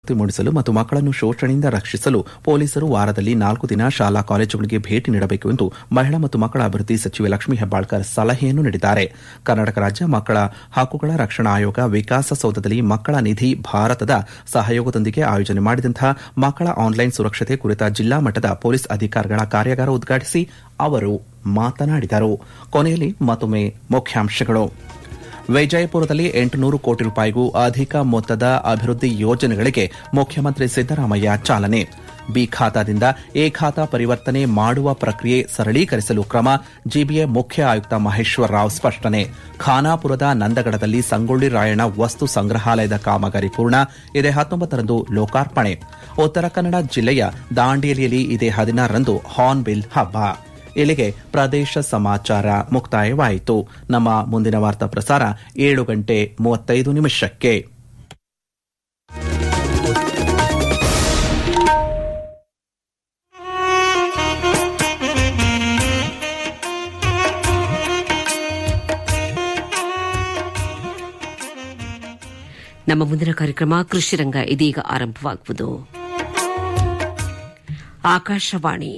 ಜಾಗೃತಿ ಮೂಡಿಸಲು ಮತ್ತು ಮಕ್ಕಳನ್ನು ಶೋಷಣೆಯಿಂದ ರಕ್ಷಿಸಲು ಪೊಲೀಸರು ವಾರದಲ್ಲಿ ನಾಲ್ಕು ದಿನ ಶಾಲಾ ಕಾಲೇಜುಗಳಿಗೆ ಭೇಟಿ ನೀಡಬೇಕು ಎಂದು ಮಹಿಳಾ ಮತ್ತು ಮಕ್ಕಳ ಅಭಿವೃದ್ಧಿ ಸಚಿವೆ ಲಕ್ಷ್ಮೀ ಹೆಬ್ಬಾಳ್ಕರ್ ಸಲಹೆಯನ್ನು ನೀಡಿದ್ದಾರೆ ಕರ್ನಾಟಕ ರಾಜ್ಯ ಮಕ್ಕಳ ಹಕ್ಕುಗಳ ರಕ್ಷಣಾ ಆಯೋಗ ವಿಕಾಸಸೌಧದಲ್ಲಿ ಮಕ್ಕಳ ನಿಧಿ ಭಾರತದ ಸಹಯೋಗದೊಂದಿಗೆ ಆಯೋಜನೆ ಮಾಡಿದಂತಹ ಮಕ್ಕಳ ಆನ್ಲೈನ್ ಸುರಕ್ಷತೆ ಕುರಿತ ಜಿಲ್ಲಾ ಮಟ್ಟದ ಪೊಲೀಸ್ ಅಧಿಕಾರಿಗಳ ಕಾರ್ಯಾಗಾರ ಉದ್ಘಾಟಿಸಿ ಅವರು ಮಾತನಾಡಿದರು ಕೊನೆಯಲ್ಲಿ ಮತ್ತೊಮ್ಮೆ ಮುಖ್ಯಾಂಶಗಳು ವಿಜಯಪುರದಲ್ಲಿ ಎಂಟುನೂರು ಕೋಟಿ ರೂಪಾಯಿಗೂ ಅಧಿಕ ಮೊತ್ತದ ಅಭಿವೃದ್ಧಿ ಯೋಜನೆಗಳಿಗೆ ಮುಖ್ಯಮಂತ್ರಿ ಸಿದ್ದರಾಮಯ್ಯ ಚಾಲನೆ ಬಿ ಖಾತಾದಿಂದ ಎ ಖಾತಾ ಪರಿವರ್ತನೆ ಮಾಡುವ ಪ್ರಕ್ರಿಯೆ ಸರಳೀಕರಿಸಲು ಕ್ರಮ ಜಿಬಿಎ ಮುಖ್ಯ ಆಯುಕ್ತ ಮಹೇಶ್ವರ ರಾವ್ ಸ್ಪಷ್ಟನೆ ಖಾನಾಪುರದ ನಂದಗಡದಲ್ಲಿ ಸಂಗೊಳ್ಳಿ ರಾಯಣ್ಣ ವಸ್ತು ಸಂಗ್ರಹಾಲಯದ ಕಾಮಗಾರಿ ಪೂರ್ಣ ಇದೇ ಹತ್ತೊಂಬತ್ತರಂದು ಲೋಕಾರ್ಪಣೆ ಉತ್ತರ ಕನ್ನಡ ಜಿಲ್ಲೆಯ ದಾಂಡೇಲಿಯಲ್ಲಿ ಇದೇ ಹದಿನಾರರಂದು ಹಾರ್ನ್ಬಿಲ್ ಹಬ್ಬ ಇಲ್ಲಿಗೆ ಪ್ರದೇಶ ಸಮಾಚಾರ ಮುಕ್ತಾಯವಾಯಿತು ನಮ್ಮ ಮುಂದಿನ ವಾರ್ತಾ ಪ್ರಸಾರ ಏಳು ಗಂಟೆ ಮೂವತ್ತೈದು ನಿಮಿಷಕ್ಕೆ ನಮ್ಮ ಮುಂದಿನ ಕಾರ್ಯಕ್ರಮ ಕೃಷಿ ರಂಗ ಇದೀಗ ಆರಂಭವಾಗುವುದು ಆಕಾಶವಾಣಿ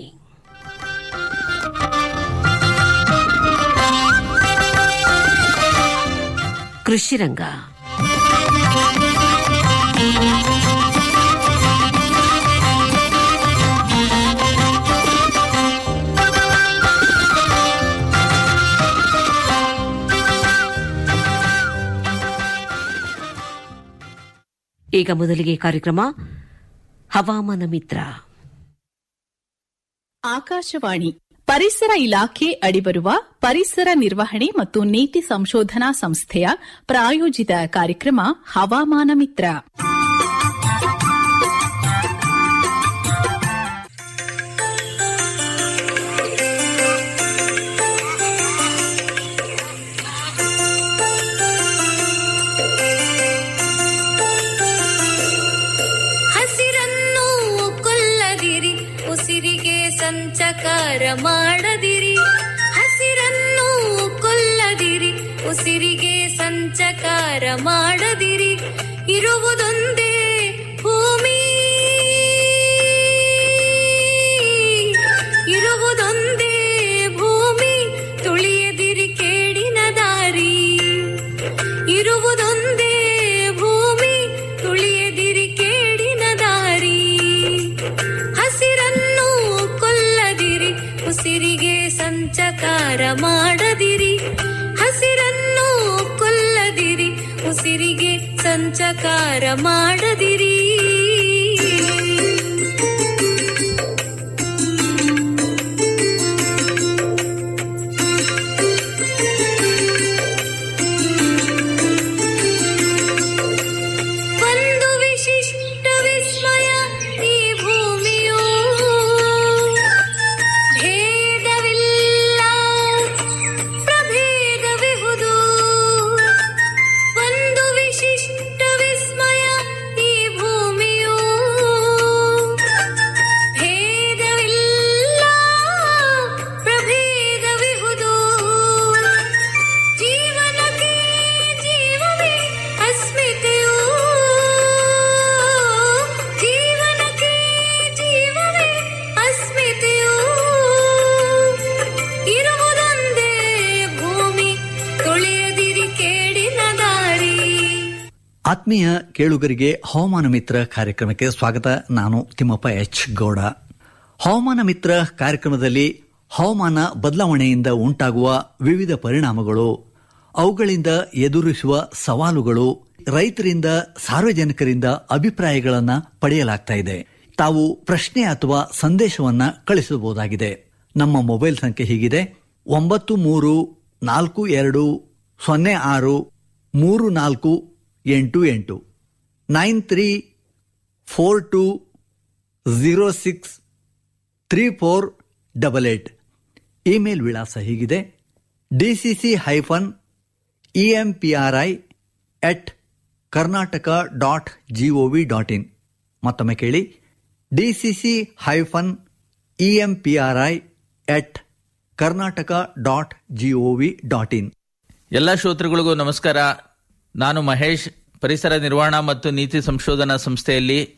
ಕೃಷಿ ರಂಗ ಈಗ ಮೊದಲಿಗೆ ಕಾರ್ಯಕ್ರಮ ಹವಾಮಾನ ಮಿತ್ರ ಆಕಾಶವಾಣಿ ಪರಿಸರ ಇಲಾಖೆ ಅಡಿಬರುವ ಪರಿಸರ ನಿರ್ವಹಣೆ ಮತ್ತು ನೀತಿ ಸಂಶೋಧನಾ ಸಂಸ್ಥೆಯ ಪ್ರಾಯೋಜಿತ ಕಾರ್ಯಕ್ರಮ ಹವಾಮಾನ ಮಿತ್ರ ಹಸಿರನ್ನು ಕೊಲ್ಲದಿರಿ ಉಸಿರಿಗೆ ಸಂಚಕಾರ ಮಾಡದಿರಿ ಹಸಿರನ್ನು ಕೊಲ್ಲದಿರಿ ಉಸಿರಿಗೆ ಸಂಚಕಾರ ಮಾಡದಿರಿ ಇರುವುದೊಂದೇ ಭೂಮಿ ಇರುವುದೊಂದೇ ಭೂಮಿ ತುಳಿಯದಿರಿ ಕೇಡಿನ ದಾರಿ ಇರುವುದೊಂದೇ ಭೂಮಿ ತುಳಿಯದಿರಿ ಕೇಡಿನ ದಾರಿ ಹಸಿರನ್ನು ಕೊಲ್ಲದಿರಿ ಉಸಿರಿಗೆ ಸಂಚಕಾರ ಮಾಡದಿರಿ ಹಸಿರನ್ನು ಕೊಲ್ಲದಿರಿ ಉಸಿರಿಗೆ ಸಂಚಕಾರ ಮಾಡದಿರಿ ಒಂದು ವಿಶಿಷ್ಟ ವಿಸ್ಮಯ ಈ ಭೂಮಿಯು ಭೇದವಿಲ್ಲ ಪ್ರಭೇದವಿಹುದು ಒಂದು ವಿಶಿಷ್ಟ ವಿಸ್ಮಯ ಈ ಭೂಮಿಯು ಭೇದವಿಲ್ಲ ಪ್ರಭೇದವಿಹುದು ಜೀವನಕ್ಕೆ ಜೀವವೇ ಅಸ್ಮಿತೆಯು ಜೀವನಕ್ಕೆ ಜೀವವೇ ಅಸ್ಮಿತೆಯು ಇರುವುದೊಂದೇ ಭೂಮಿ ತುಳಿಯದಿರಿ ಕೇಡಿನ ದಾರಿ ಆತ್ಮೀಯ ಕೇಳುಗರಿಗೆ ಹವಾಮಾನ ಮಿತ್ರ ಕಾರ್ಯಕ್ರಮಕ್ಕೆ ಸ್ವಾಗತ ನಾನು ತಿಮ್ಮಪ್ಪ ಎಚ್ ಗೌಡ ಹವಾಮಾನ ಮಿತ್ರ ಕಾರ್ಯಕ್ರಮದಲ್ಲಿ ಹವಾಮಾನ ಬದಲಾವಣೆಯಿಂದ ಉಂಟಾಗುವ ವಿವಿಧ ಪರಿಣಾಮಗಳು ಅವುಗಳಿಂದ ಎದುರಿಸುವ ಸವಾಲುಗಳು ರೈತರಿಂದ ಸಾರ್ವಜನಿಕರಿಂದ ಅಭಿಪ್ರಾಯಗಳನ್ನು ಪಡೆಯಲಾಗ್ತಾ ಇದೆ ತಾವು ಪ್ರಶ್ನೆ ಅಥವಾ ಸಂದೇಶವನ್ನ ಕಳಿಸಬಹುದಾಗಿದೆ ನಮ್ಮ ಮೊಬೈಲ್ ಸಂಖ್ಯೆ ಹೀಗಿದೆ ಒಂಬತ್ತು ಮೂರು ನಾಲ್ಕು ಎರಡು ಸೊನ್ನೆ ಆರು ಮೂರು ನಾಲ್ಕು ಎಂಟು ಎಂಟು nine three four two zero six three four double eight email ವಿಳಾಸ ಹೀಗಿದೆ DCC hyphen E M P R I at Karnataka dot G O V dot in ಮತ್ತೊಮ್ಮೆ ಕೇಳಿ DCC hyphen E M P R I at Karnataka dot G O V dot in ಎಲ್ಲ ಶ್ರೋತೃಗಳಿಗೂ ನಮಸ್ಕಾರ ನಾನು ಮಹೇಶ್ ಪರಿಸರ ನಿರ್ವಹಣಾ ಮತ್ತು ನೀತಿ ಸಂಶೋಧನಾ ಸಂಸ್ಥೆಯಲ್ಲಿ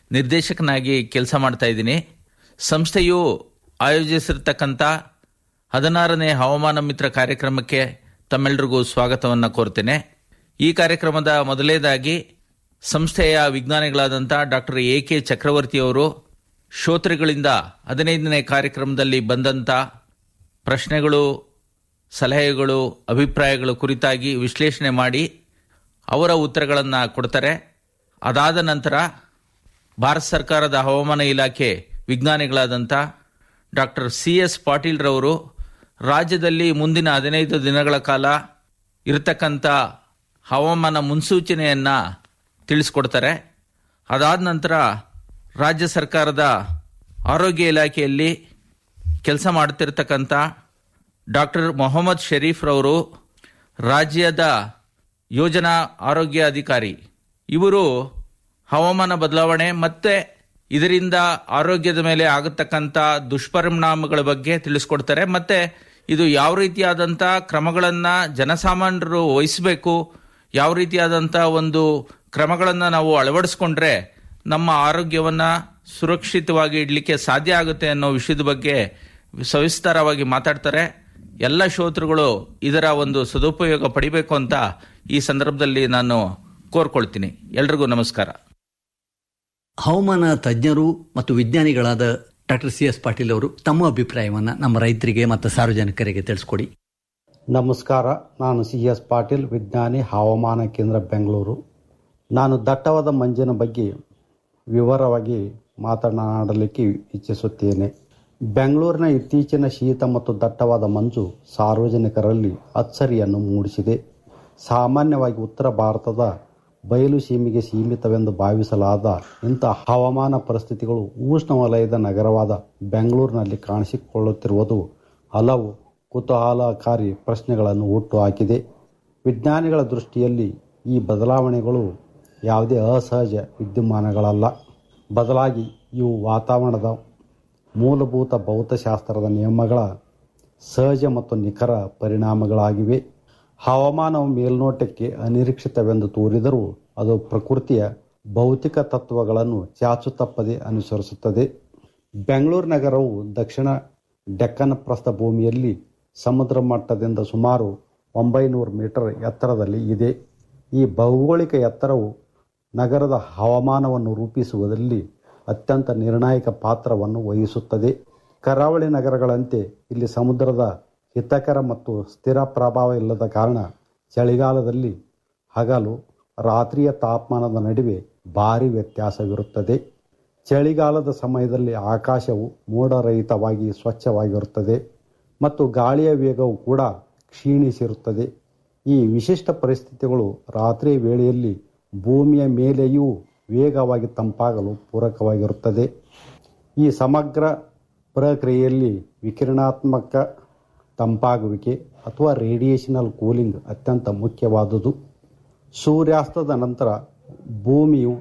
ನಿರ್ದೇಶಕನಾಗಿ ಕೆಲಸ ಮಾಡ್ತಾ ಇದ್ದೀನಿ ಸಂಸ್ಥೆಯು ಆಯೋಜಿಸಿರ್ತಕ್ಕಂಥ ಹದಿನಾರನೇ ಹವಾಮಾನ ಮಿತ್ರ ಕಾರ್ಯಕ್ರಮಕ್ಕೆ ತಮ್ಮೆಲ್ಲರಿಗೂ ಸ್ವಾಗತವನ್ನು ಕೋರ್ತೇನೆ ಈ ಕಾರ್ಯಕ್ರಮದ ಮೊದಲನೇದಾಗಿ ಸಂಸ್ಥೆಯ ವಿಜ್ಞಾನಿಗಳಾದಂಥ ಡಾಕ್ಟರ್ ಎ ಕೆ ಚಕ್ರವರ್ತಿಯವರು ಶ್ರೋತೃಗಳಿಂದ ಹದಿನೈದನೇ ಕಾರ್ಯಕ್ರಮದಲ್ಲಿ ಬಂದಂಥ ಪ್ರಶ್ನೆಗಳು ಸಲಹೆಗಳು ಅಭಿಪ್ರಾಯಗಳು ಕುರಿತಾಗಿ ವಿಶ್ಲೇಷಣೆ ಮಾಡಿ ಅವರ ಉತ್ತರಗಳನ್ನು ಕೊಡ್ತಾರೆ ಅದಾದ ನಂತರ ಭಾರತ ಸರ್ಕಾರದ ಹವಾಮಾನ ಇಲಾಖೆ ವಿಜ್ಞಾನಿಗಳಾದಂಥ ಡಾಕ್ಟರ್ ಸಿ ಎಸ್ ಪಾಟೀಲ್ ರವರು ರಾಜ್ಯದಲ್ಲಿ ಮುಂದಿನ ಹದಿನೈದು ದಿನಗಳ ಕಾಲ ಇರತಕ್ಕಂಥ ಹವಾಮಾನ ಮುನ್ಸೂಚನೆಯನ್ನು ತಿಳಿಸ್ಕೊಡ್ತಾರೆ ಅದಾದ ನಂತರ ರಾಜ್ಯ ಸರ್ಕಾರದ ಆರೋಗ್ಯ ಇಲಾಖೆಯಲ್ಲಿ ಕೆಲಸ ಮಾಡ್ತಿರ್ತಕ್ಕಂಥ ಡಾಕ್ಟರ್ ಮೊಹಮ್ಮದ್ ಶರೀಫ್ ರವರು ರಾಜ್ಯದ ಯೋಜನಾ ಆರೋಗ್ಯ ಅಧಿಕಾರಿ ಇವರು ಹವಾಮಾನ ಬದಲಾವಣೆ ಮತ್ತೆ ಇದರಿಂದ ಆರೋಗ್ಯದ ಮೇಲೆ ಆಗತಕ್ಕಂಥ ದುಷ್ಪರಿಣಾಮಗಳ ಬಗ್ಗೆ ತಿಳಿಸ್ಕೊಡ್ತಾರೆ ಮತ್ತೆ ಇದು ಯಾವ ರೀತಿಯಾದಂಥ ಕ್ರಮಗಳನ್ನು ಜನಸಾಮಾನ್ಯರು ವಹಿಸಬೇಕು ಯಾವ ರೀತಿಯಾದಂಥ ಒಂದು ಕ್ರಮಗಳನ್ನು ನಾವು ಅಳವಡಿಸ್ಕೊಂಡ್ರೆ ನಮ್ಮ ಆರೋಗ್ಯವನ್ನು ಸುರಕ್ಷಿತವಾಗಿ ಇಡಲಿಕ್ಕೆ ಸಾಧ್ಯ ಆಗುತ್ತೆ ಅನ್ನೋ ವಿಷಯದ ಬಗ್ಗೆ ಸವಿಸ್ತಾರವಾಗಿ ಮಾತಾಡ್ತಾರೆ ಎಲ್ಲ ಶ್ರೋತೃಗಳು ಇದರ ಒಂದು ಸದುಪಯೋಗ ಪಡಿಬೇಕು ಅಂತ ಈ ಸಂದರ್ಭದಲ್ಲಿ ನಾನು ಕೋರ್ಕೊಳ್ತೀನಿ ಎಲ್ರಿಗೂ ನಮಸ್ಕಾರ ಹವಾಮಾನ ತಜ್ಞರು ಮತ್ತು ವಿಜ್ಞಾನಿಗಳಾದ ಡಾಕ್ಟರ್ ಸಿ ಎಸ್ ಪಾಟೀಲ್ ಅವರು ತಮ್ಮ ಅಭಿಪ್ರಾಯವನ್ನು ನಮ್ಮ ರೈತರಿಗೆ ಮತ್ತು ಸಾರ್ವಜನಿಕರಿಗೆ ತಿಳಿಸ್ಕೊಡಿ ನಮಸ್ಕಾರ ನಾನು ಸಿ ಎಸ್ ಪಾಟೀಲ್ ವಿಜ್ಞಾನಿ ಹವಾಮಾನ ಕೇಂದ್ರ ಬೆಂಗಳೂರು ನಾನು ದಟ್ಟವಾದ ಮಂಜಿನ ಬಗ್ಗೆ ವಿವರವಾಗಿ ಮಾತನಾಡಲಿಕ್ಕೆ ಇಚ್ಛಿಸುತ್ತೇನೆ ಬೆಂಗಳೂರಿನ ಇತ್ತೀಚಿನ ಶೀತ ಮತ್ತು ದಟ್ಟವಾದ ಮಂಜು ಸಾರ್ವಜನಿಕರಲ್ಲಿ ಅಚ್ಚರಿಯನ್ನು ಮೂಡಿಸಿದೆ ಸಾಮಾನ್ಯವಾಗಿ ಉತ್ತರ ಭಾರತದ ಬಯಲು ಸೀಮೆಗೆ ಸೀಮಿತವೆಂದು ಭಾವಿಸಲಾದ ಇಂಥ ಹವಾಮಾನ ಪರಿಸ್ಥಿತಿಗಳು ಉಷ್ಣವಲಯದ ನಗರವಾದ ಬೆಂಗಳೂರಿನಲ್ಲಿ ಕಾಣಿಸಿಕೊಳ್ಳುತ್ತಿರುವುದು ಹಲವು ಕುತೂಹಲಕಾರಿ ಪ್ರಶ್ನೆಗಳನ್ನು ಹುಟ್ಟುಹಾಕಿದೆ ವಿಜ್ಞಾನಿಗಳ ದೃಷ್ಟಿಯಲ್ಲಿ ಈ ಬದಲಾವಣೆಗಳು ಯಾವುದೇ ಅಸಹಜ ವಿದ್ಯಮಾನಗಳಲ್ಲ ಬದಲಾಗಿ ಇವು ವಾತಾವರಣದ ಮೂಲಭೂತ ಭೌತಶಾಸ್ತ್ರದ ನಿಯಮಗಳ ಸಹಜ ಮತ್ತು ನಿಖರ ಪರಿಣಾಮಗಳಾಗಿವೆ ಹವಾಮಾನವು ಮೇಲ್ನೋಟಕ್ಕೆ ಅನಿರೀಕ್ಷಿತವೆಂದು ತೋರಿದರೂ ಅದು ಪ್ರಕೃತಿಯ ಭೌತಿಕ ತತ್ವಗಳನ್ನು ಚಾಚು ತಪ್ಪದೆ ಅನುಸರಿಸುತ್ತದೆ ಬೆಂಗಳೂರು ನಗರವು ದಕ್ಷಿಣ ಡೆಕ್ಕನ್ ಪ್ರಸ್ಥಭೂಮಿಯಲ್ಲಿ ಸಮುದ್ರ ಮಟ್ಟದಿಂದ ಸುಮಾರು ಒಂಬೈನೂರು ಮೀಟರ್ ಎತ್ತರದಲ್ಲಿ ಇದೆ ಈ ಭೌಗೋಳಿಕ ಎತ್ತರವು ನಗರದ ಹವಾಮಾನವನ್ನು ರೂಪಿಸುವುದರಲ್ಲಿ ಅತ್ಯಂತ ನಿರ್ಣಾಯಕ ಪಾತ್ರವನ್ನು ವಹಿಸುತ್ತದೆ ಕರಾವಳಿ ನಗರಗಳಂತೆ ಇಲ್ಲಿ ಸಮುದ್ರದ ಹಿತಕರ ಮತ್ತು ಸ್ಥಿರ ಪ್ರಭಾವ ಇಲ್ಲದ ಕಾರಣ ಚಳಿಗಾಲದಲ್ಲಿ ಹಗಲು ರಾತ್ರಿಯ ತಾಪಮಾನದ ನಡುವೆ ಭಾರಿ ವ್ಯತ್ಯಾಸವಿರುತ್ತದೆ ಚಳಿಗಾಲದ ಸಮಯದಲ್ಲಿ ಆಕಾಶವು ಮೋಡರಹಿತವಾಗಿ ಸ್ವಚ್ಛವಾಗಿರುತ್ತದೆ ಮತ್ತು ಗಾಳಿಯ ವೇಗವು ಕೂಡ ಕ್ಷೀಣಿಸಿರುತ್ತದೆ ಈ ವಿಶಿಷ್ಟ ಪರಿಸ್ಥಿತಿಗಳು ರಾತ್ರಿ ವೇಳೆಯಲ್ಲಿ ಭೂಮಿಯ ಮೇಲೆಯೂ ವೇಗವಾಗಿ ತಂಪಾಗಲು ಪೂರಕವಾಗಿರುತ್ತದೆ ಈ ಸಮಗ್ರ ಪ್ರಕ್ರಿಯೆಯಲ್ಲಿ ವಿಕಿರಣಾತ್ಮಕ ತಂಪಾಗುವಿಕೆ ಅಥವಾ ರೇಡಿಯೇಷನಲ್ ಕೂಲಿಂಗ್ ಅತ್ಯಂತ ಮುಖ್ಯವಾದುದು ಸೂರ್ಯಾಸ್ತದ ನಂತರ ಭೂಮಿಯು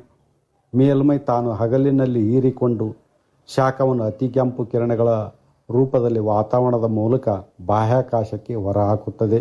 ಮೇಲ್ಮೈ ತಾನು ಹಗಲಿನಲ್ಲಿ ಹೀರಿಕೊಂಡು ಶಾಖವನ್ನು ಅತಿ ಕೆಂಪು ಕಿರಣಗಳ ರೂಪದಲ್ಲಿ ವಾತಾವರಣದ ಮೂಲಕ ಬಾಹ್ಯಾಕಾಶಕ್ಕೆ ಹೊರಹಾಕುತ್ತದೆ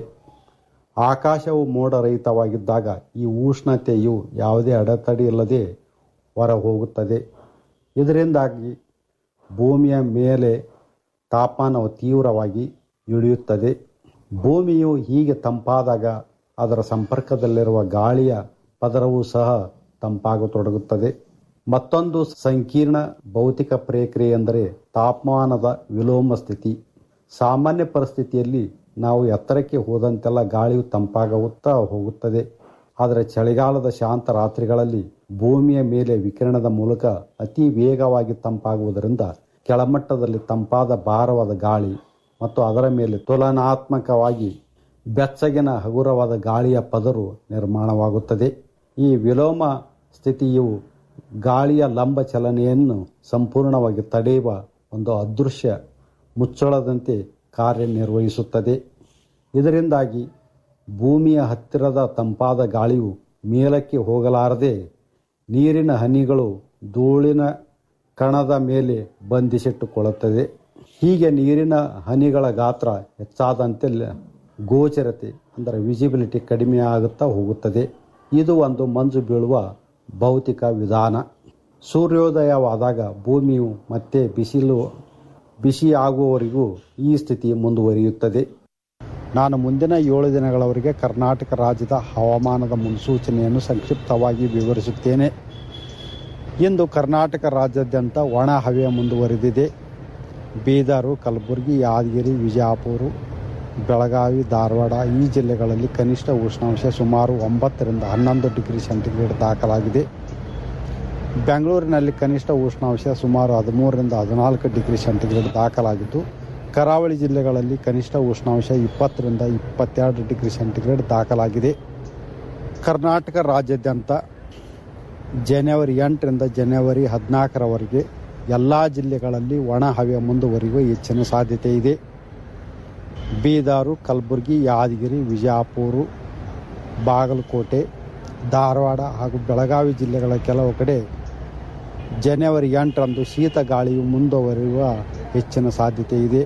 ಆಕಾಶವು ಮೋಡರಹಿತವಾಗಿದ್ದಾಗ ಈ ಉಷ್ಣತೆಯು ಯಾವುದೇ ಅಡೆತಡೆ ಇಲ್ಲದೆ ಹೊರ ಹೋಗುತ್ತದೆ ಇದರಿಂದಾಗಿ ಭೂಮಿಯ ಮೇಲೆ ತಾಪಮಾನವು ತೀವ್ರವಾಗಿ ಇಳಿಯುತ್ತದೆ ಭೂಮಿಯು ಹೀಗೆ ತಂಪಾದಾಗ ಅದರ ಸಂಪರ್ಕದಲ್ಲಿರುವ ಗಾಳಿಯ ಪದರವೂ ಸಹ ತಂಪಾಗತೊಡಗುತ್ತದೆ ಮತ್ತೊಂದು ಸಂಕೀರ್ಣ ಭೌತಿಕ ಪ್ರಕ್ರಿಯೆ ಎಂದರೆ ತಾಪಮಾನದ ವಿಲೋಮ ಸ್ಥಿತಿ ಸಾಮಾನ್ಯ ಪರಿಸ್ಥಿತಿಯಲ್ಲಿ ನಾವು ಎತ್ತರಕ್ಕೆ ಹೋದಂತೆಲ್ಲ ಗಾಳಿಯು ತಂಪಾಗುತ್ತಾ ಹೋಗುತ್ತದೆ ಆದರೆ ಚಳಿಗಾಲದ ಶಾಂತ ರಾತ್ರಿಗಳಲ್ಲಿ ಭೂಮಿಯ ಮೇಲೆ ವಿಕಿರಣದ ಮೂಲಕ ಅತಿ ವೇಗವಾಗಿ ತಂಪಾಗುವುದರಿಂದ ಕೆಳಮಟ್ಟದಲ್ಲಿ ತಂಪಾದ ಭಾರವಾದ ಗಾಳಿ ಮತ್ತು ಅದರ ಮೇಲೆ ತುಲನಾತ್ಮಕವಾಗಿ ಬೆಚ್ಚಗಿನ ಹಗುರವಾದ ಗಾಳಿಯ ಪದರು ನಿರ್ಮಾಣವಾಗುತ್ತದೆ ಈ ವಿಲೋಮ ಸ್ಥಿತಿಯು ಗಾಳಿಯ ಲಂಬ ಚಲನೆಯನ್ನು ಸಂಪೂರ್ಣವಾಗಿ ತಡೆಯುವ ಒಂದು ಅದೃಶ್ಯ ಮುಚ್ಚಳದಂತೆ ಕಾರ್ಯನಿರ್ವಹಿಸುತ್ತದೆ ಇದರಿಂದಾಗಿ ಭೂಮಿಯ ಹತ್ತಿರದ ತಂಪಾದ ಗಾಳಿಯು ಮೇಲಕ್ಕೆ ಹೋಗಲಾರದೆ ನೀರಿನ ಹನಿಗಳು ಧೂಳಿನ ಕಣದ ಮೇಲೆ ಬಂಧಿಸಿಟ್ಟುಕೊಳ್ಳುತ್ತದೆ ಹೀಗೆ ನೀರಿನ ಹನಿಗಳ ಗಾತ್ರ ಹೆಚ್ಚಾದಂತೆ ಗೋಚರತೆ ಅಂದರೆ ವಿಸಿಬಿಲಿಟಿ ಕಡಿಮೆ ಆಗುತ್ತಾ ಹೋಗುತ್ತದೆ ಇದು ಒಂದು ಮಂಜು ಬೀಳುವ ಭೌತಿಕ ವಿಧಾನ ಸೂರ್ಯೋದಯವಾದಾಗ ಭೂಮಿಯು ಮತ್ತೆ ಬಿಸಿಲು ಬಿಸಿ ಆಗುವವರೆಗೂ ಈ ಸ್ಥಿತಿ ಮುಂದುವರಿಯುತ್ತದೆ ನಾನು ಮುಂದಿನ ಏಳು ದಿನಗಳವರೆಗೆ ಕರ್ನಾಟಕ ರಾಜ್ಯದ ಹವಾಮಾನದ ಮುನ್ಸೂಚನೆಯನ್ನು ಸಂಕ್ಷಿಪ್ತವಾಗಿ ವಿವರಿಸುತ್ತೇನೆ ಇಂದು ಕರ್ನಾಟಕ ರಾಜ್ಯಾದ್ಯಂತ ಒಣ ಹವೆ ಮುಂದುವರೆದಿದೆ ಬೀದರು ಕಲಬುರಗಿ ಯಾದಗಿರಿ ವಿಜಯಪುರ ಬೆಳಗಾವಿ ಧಾರವಾಡ ಈ ಜಿಲ್ಲೆಗಳಲ್ಲಿ ಕನಿಷ್ಠ ಉಷ್ಣಾಂಶ ಸುಮಾರು ಒಂಬತ್ತರಿಂದ ಹನ್ನೊಂದು ಡಿಗ್ರಿ ಸೆಂಟಿಗ್ರೇಡ್ ದಾಖಲಾಗಿದೆ ಬೆಂಗಳೂರಿನಲ್ಲಿ ಕನಿಷ್ಠ ಉಷ್ಣಾಂಶ ಸುಮಾರು ಹದಿಮೂರರಿಂದ ಹದಿನಾಲ್ಕು ಡಿಗ್ರಿ ಸೆಂಟಿಗ್ರೇಡ್ ದಾಖಲಾಗಿದ್ದು ಕರಾವಳಿ ಜಿಲ್ಲೆಗಳಲ್ಲಿ ಕನಿಷ್ಠ ಉಷ್ಣಾಂಶ ಇಪ್ಪತ್ತರಿಂದ ಇಪ್ಪತ್ತೆರಡು ಡಿಗ್ರಿ ಸೆಂಟಿಗ್ರೇಡ್ ದಾಖಲಾಗಿದೆ ಕರ್ನಾಟಕ ರಾಜ್ಯಾದ್ಯಂತ ಜನವರಿ ಎಂಟರಿಂದ ಜನವರಿ ಹದಿನಾಲ್ಕರವರೆಗೆ ಎಲ್ಲ ಜಿಲ್ಲೆಗಳಲ್ಲಿ ಒಣ ಹವೆ ಮುಂದುವರಿಯುವ ಹೆಚ್ಚಿನ ಸಾಧ್ಯತೆ ಇದೆ ಬೀದರು ಕಲಬುರಗಿ ಯಾದಗಿರಿ ವಿಜಯಪುರ ಬಾಗಲಕೋಟೆ ಧಾರವಾಡ ಹಾಗೂ ಬೆಳಗಾವಿ ಜಿಲ್ಲೆಗಳ ಕೆಲವು ಕಡೆ ಜನವರಿ ಎಂಟರಂದು ಶೀತ ಗಾಳಿಯು ಮುಂದುವರಿಯುವ ಹೆಚ್ಚಿನ ಸಾಧ್ಯತೆ ಇದೆ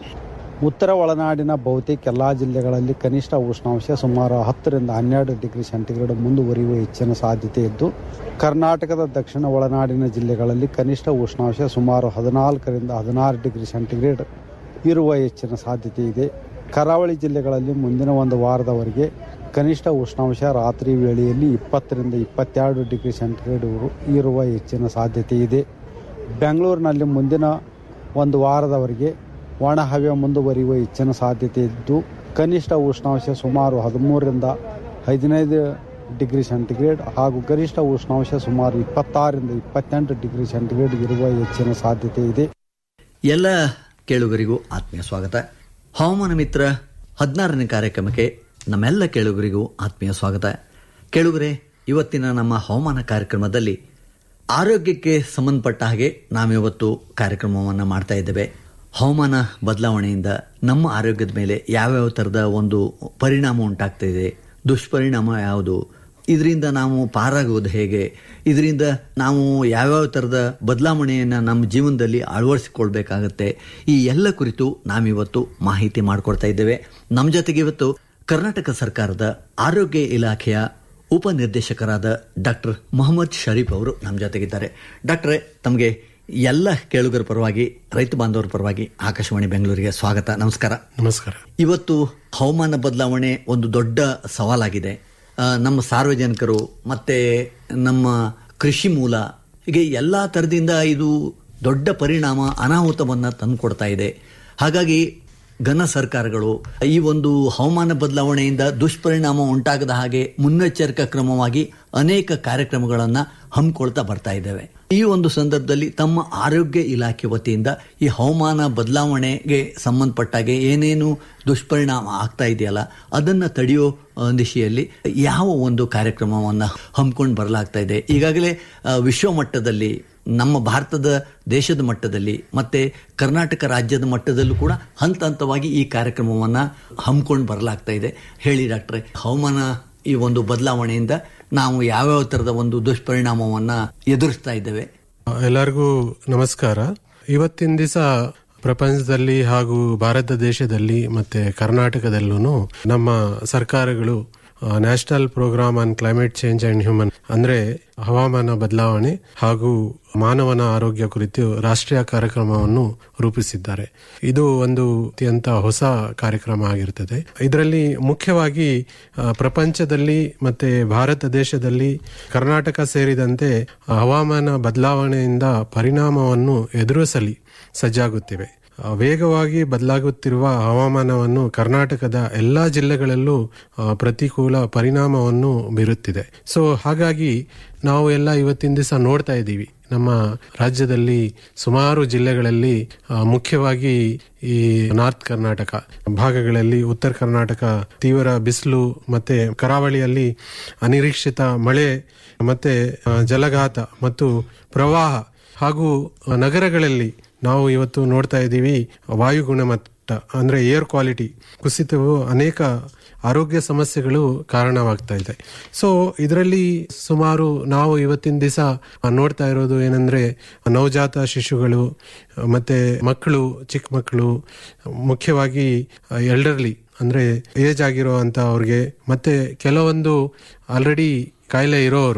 ಉತ್ತರ ಒಳನಾಡಿನ ಬಹುತೇಕ ಎಲ್ಲ ಜಿಲ್ಲೆಗಳಲ್ಲಿ ಕನಿಷ್ಠ ಉಷ್ಣಾಂಶ ಸುಮಾರು ಹತ್ತರಿಂದ ಹನ್ನೆರಡು ಡಿಗ್ರಿ ಸೆಂಟಿಗ್ರೇಡ್ ಮುಂದುವರಿಯುವ ಹೆಚ್ಚಿನ ಸಾಧ್ಯತೆ ಇದ್ದು ಕರ್ನಾಟಕದ ದಕ್ಷಿಣ ಒಳನಾಡಿನ ಜಿಲ್ಲೆಗಳಲ್ಲಿ ಕನಿಷ್ಠ ಉಷ್ಣಾಂಶ ಸುಮಾರು ಹದಿನಾಲ್ಕರಿಂದ ಹದಿನಾರು ಡಿಗ್ರಿ ಸೆಂಟಿಗ್ರೇಡ್ ಇರುವ ಹೆಚ್ಚಿನ ಸಾಧ್ಯತೆ ಇದೆ ಕರಾವಳಿ ಜಿಲ್ಲೆಗಳಲ್ಲಿ ಮುಂದಿನ ಒಂದು ವಾರದವರೆಗೆ ಕನಿಷ್ಠ ಉಷ್ಣಾಂಶ ರಾತ್ರಿ ವೇಳೆಯಲ್ಲಿ ಇಪ್ಪತ್ತರಿಂದ ಇಪ್ಪತ್ತೆರಡು ಡಿಗ್ರಿ ಸೆಂಟಿಗ್ರೇಡ್ ಇರುವ ಹೆಚ್ಚಿನ ಸಾಧ್ಯತೆ ಇದೆ ಬೆಂಗಳೂರಿನಲ್ಲಿ ಮುಂದಿನ ಒಂದು ವಾರದವರೆಗೆ ಒಣ ಹವೆ ಮುಂದುವರಿಯುವ ಹೆಚ್ಚಿನ ಸಾಧ್ಯತೆ ಇದ್ದು ಕನಿಷ್ಠ ಉಷ್ಣಾಂಶ ಸುಮಾರು ಹದಿಮೂರರಿಂದ ಹದಿನೈದು ಡಿಗ್ರಿ ಸೆಂಟಿಗ್ರೇಡ್ ಹಾಗೂ ಗರಿಷ್ಠ ಉಷ್ಣಾಂಶ ಸುಮಾರು ಇಪ್ಪತ್ತಾರರಿಂದ ಇಪ್ಪತ್ತೆಂಟು ಡಿಗ್ರಿ ಸೆಂಟಿಗ್ರೇಡ್ ಇರುವ ಹೆಚ್ಚಿನ ಸಾಧ್ಯತೆ ಇದೆ ಎಲ್ಲ ಕೇಳುಗರಿಗೂ ಆತ್ಮೀಯ ಸ್ವಾಗತ ಹವಾಮಾನ ಮಿತ್ರ ಹದಿನಾರನೇ ಕಾರ್ಯಕ್ರಮಕ್ಕೆ ನಮ್ಮೆಲ್ಲ ಕೇಳುಗರಿಗೂ ಆತ್ಮೀಯ ಸ್ವಾಗತ ಕೇಳುಗರೆ ಇವತ್ತಿನ ನಮ್ಮ ಹವಾಮಾನ ಕಾರ್ಯಕ್ರಮದಲ್ಲಿ ಆರೋಗ್ಯಕ್ಕೆ ಸಂಬಂಧಪಟ್ಟ ಹಾಗೆ ನಾವಿವತ್ತು ಕಾರ್ಯಕ್ರಮವನ್ನು ಮಾಡ್ತಾ ಇದ್ದೇವೆ ಹವಾಮಾನ ಬದಲಾವಣೆಯಿಂದ ನಮ್ಮ ಆರೋಗ್ಯದ ಮೇಲೆ ಯಾವ್ಯಾವ ಥರದ ಒಂದು ಪರಿಣಾಮ ಉಂಟಾಗ್ತಾ ಇದೆ ದುಷ್ಪರಿಣಾಮ ಯಾವುದು ಇದರಿಂದ ನಾವು ಪಾರಾಗೋದು ಹೇಗೆ ಇದರಿಂದ ನಾವು ಯಾವ್ಯಾವ ಥರದ ಬದಲಾವಣೆಯನ್ನು ನಮ್ಮ ಜೀವನದಲ್ಲಿ ಅಳವಡಿಸಿಕೊಳ್ಬೇಕಾಗತ್ತೆ ಈ ಎಲ್ಲ ಕುರಿತು ನಾವಿವತ್ತು ಮಾಹಿತಿ ಮಾಡಿಕೊಡ್ತಾ ಇದ್ದೇವೆ ನಮ್ಮ ಜೊತೆಗೆ ಇವತ್ತು ಕರ್ನಾಟಕ ಸರ್ಕಾರದ ಆರೋಗ್ಯ ಇಲಾಖೆಯ ಉಪನಿರ್ದೇಶಕರಾದ ಡಾಕ್ಟರ್ ಮೊಹಮ್ಮದ್ ಶರೀಫ್ ಅವರು ನಮ್ಮ ಜೊತೆಗಿದ್ದಾರೆ ಡಾಕ್ಟ್ರೆ ತಮಗೆ ಎಲ್ಲ ಕೇಳುಗರ ಪರವಾಗಿ ರೈತ ಬಾಂಧವರ ಪರವಾಗಿ ಆಕಾಶವಾಣಿ ಬೆಂಗಳೂರಿಗೆ ಸ್ವಾಗತ ನಮಸ್ಕಾರ ನಮಸ್ಕಾರ ಇವತ್ತು ಹವಾಮಾನ ಬದಲಾವಣೆ ಒಂದು ದೊಡ್ಡ ಸವಾಲಾಗಿದೆ ಆ, ನಮ್ಮ ಸಾರ್ವಜನಿಕರು ಮತ್ತೆ ನಮ್ಮ ಕೃಷಿ ಮೂಲ ಹೀಗೆ ಎಲ್ಲ ಥರದಿಂದ ಇದು ದೊಡ್ಡ ಪರಿಣಾಮ ಅನಾಹುತವನ್ನ ತಂದುಕೊಡ್ತಾ ಇದೆ ಹಾಗಾಗಿ ಘನ ಸರ್ಕಾರಗಳು ಈ ಒಂದು ಹವಾಮಾನ ಬದಲಾವಣೆಯಿಂದ ದುಷ್ಪರಿಣಾಮ ಉಂಟಾಗದ ಹಾಗೆ ಮುನ್ನೆಚ್ಚರಿಕಾ ಕ್ರಮವಾಗಿ ಅನೇಕ ಕಾರ್ಯಕ್ರಮಗಳನ್ನು ಹಮ್ಮಿಕೊಳ್ತಾ ಬರ್ತಾ ಇದ್ದೇವೆ ಈ ಒಂದು ಸಂದರ್ಭದಲ್ಲಿ ತಮ್ಮ ಆರೋಗ್ಯ ಇಲಾಖೆ ವತಿಯಿಂದ ಈ ಹವಾಮಾನ ಬದಲಾವಣೆಗೆ ಸಂಬಂಧಪಟ್ಟಾಗೆ ಏನೇನು ದುಷ್ಪರಿಣಾಮ ಆಗ್ತಾ ಇದೆಯಲ್ಲ ಅದನ್ನ ತಡೆಯೋ ಆ, ದಿಶೆಯಲ್ಲಿ ಯಾವ ಒಂದು ಕಾರ್ಯಕ್ರಮವನ್ನು ಹಮ್ಮಿಕೊಂಡು ಬರಲಾಗ್ತಾ ಇದೆ ಈಗಾಗಲೇ ಆ, ವಿಶ್ವ ಮಟ್ಟದಲ್ಲಿ ನಮ್ಮ ಭಾರತದ ದೇಶದ ಮಟ್ಟದಲ್ಲಿ ಮತ್ತೆ ಕರ್ನಾಟಕ ರಾಜ್ಯದ ಮಟ್ಟದಲ್ಲೂ ಕೂಡ ಹಂತ ಹಂತವಾಗಿ ಈ ಕಾರ್ಯಕ್ರಮವನ್ನ ಹಮ್ಮಿಕೊಂಡು ಬರಲಾಗ್ತಾ ಇದೆ ಹೇಳಿ ಡಾಕ್ಟ್ರೆ ಹವಾಮಾನ ಈ ಒಂದು ಬದಲಾವಣೆಯಿಂದ ನಾವು ಯಾವ್ಯಾವ ತರದ ಒಂದು ದುಷ್ಪರಿಣಾಮವನ್ನ ಎದುರಿಸ್ತಾ ಇದ್ದೇವೆ ಎಲ್ಲರಿಗೂ ನಮಸ್ಕಾರ ಇವತ್ತಿನ ದಿವಸ ಪ್ರಪಂಚದಲ್ಲಿ ಹಾಗೂ ಭಾರತ ದೇಶದಲ್ಲಿ ಮತ್ತೆ ಕರ್ನಾಟಕದಲ್ಲೂ ನಮ್ಮ ಸರ್ಕಾರಗಳು national programme on climate change and human ಅಂದ್ರೆ ಹವಾಮಾನ ಬದಲಾವಣೆ ಹಾಗೂ ಮಾನವನ ಆರೋಗ್ಯ ಕುರಿತು ರಾಷ್ಟ್ರೀಯ ಕಾರ್ಯಕ್ರಮವನ್ನು ರೂಪಿಸಿದ್ದಾರೆ ಇದು ಒಂದು ಅತ್ಯಂತ ಹೊಸ ಕಾರ್ಯಕ್ರಮ ಆಗಿರ್ತದೆ ಇದರಲ್ಲಿ ಮುಖ್ಯವಾಗಿ ಆ, ಪ್ರಪಂಚದಲ್ಲಿ ಮತ್ತೆ ಭಾರತ ದೇಶದಲ್ಲಿ ಕರ್ನಾಟಕ ಸೇರಿದಂತೆ ಹವಾಮಾನ ಬದಲಾವಣೆಯಿಂದ ಪರಿಣಾಮವನ್ನು ಎದುರಿಸಲಿ ಸಜ್ಜಾಗುತ್ತಿವೆ ಆ, ವೇಗವಾಗಿ ಬದಲಾಗುತ್ತಿರುವ ಹವಾಮಾನವನ್ನು ಕರ್ನಾಟಕದ ಎಲ್ಲಾ ಜಿಲ್ಲೆಗಳಲ್ಲೂ ಆ, ಪ್ರತಿಕೂಲ ಪರಿಣಾಮವನ್ನು ಬೀರುತ್ತಿದೆ ಸೊ ಹಾಗಾಗಿ ನಾವು ಎಲ್ಲ ಇವತ್ತಿನ ದಿವಸ ನೋಡ್ತಾ ಇದ್ದೀವಿ ನಮ್ಮ ರಾಜ್ಯದಲ್ಲಿ ಸುಮಾರು ಜಿಲ್ಲೆಗಳಲ್ಲಿ ಆ, ಮುಖ್ಯವಾಗಿ ಈ ನಾರ್ತ್ ಕರ್ನಾಟಕ ಭಾಗಗಳಲ್ಲಿ ಉತ್ತರ ಕರ್ನಾಟಕ ತೀವ್ರ ಬಿಸಿಲು ಮತ್ತೆ ಕರಾವಳಿಯಲ್ಲಿ ಅನಿರೀಕ್ಷಿತ ಮಳೆ ಮತ್ತೆ ಆ, ಜಲಘಾತ ಮತ್ತು ಪ್ರವಾಹ ಹಾಗೂ ನಗರಗಳಲ್ಲಿ ನಾವು ಇವತ್ತು ನೋಡ್ತಾ ಇದ್ದೀವಿ ವಾಯು ಗುಣಮಟ್ಟ ಅಂದ್ರೆ ಏರ್ ಕ್ವಾಲಿಟಿ ಕುಸಿತವು ಅನೇಕ ಆರೋಗ್ಯ ಸಮಸ್ಯೆಗಳು ಕಾರಣವಾಗ್ತಾ ಇದೆ ಸೊ ಇದರಲ್ಲಿ ಸುಮಾರು ನಾವು ಇವತ್ತಿನ ದಿವಸ ನೋಡ್ತಾ ಇರೋದು ಏನಂದ್ರೆ ನವಜಾತ ಶಿಶುಗಳು ಮತ್ತೆ ಮಕ್ಕಳು ಚಿಕ್ಕ ಮಕ್ಕಳು ಮುಖ್ಯವಾಗಿ ಎಲ್ಡರ್ಲಿ ಅಂದ್ರೆ ಏಜ್ ಆಗಿರೋ ಅಂತ ಅವ್ರಿಗೆ ಮತ್ತೆ ಕೆಲವೊಂದು ಆಲ್ರೆಡಿ ಕಾಯಿಲೆ ಇರೋರು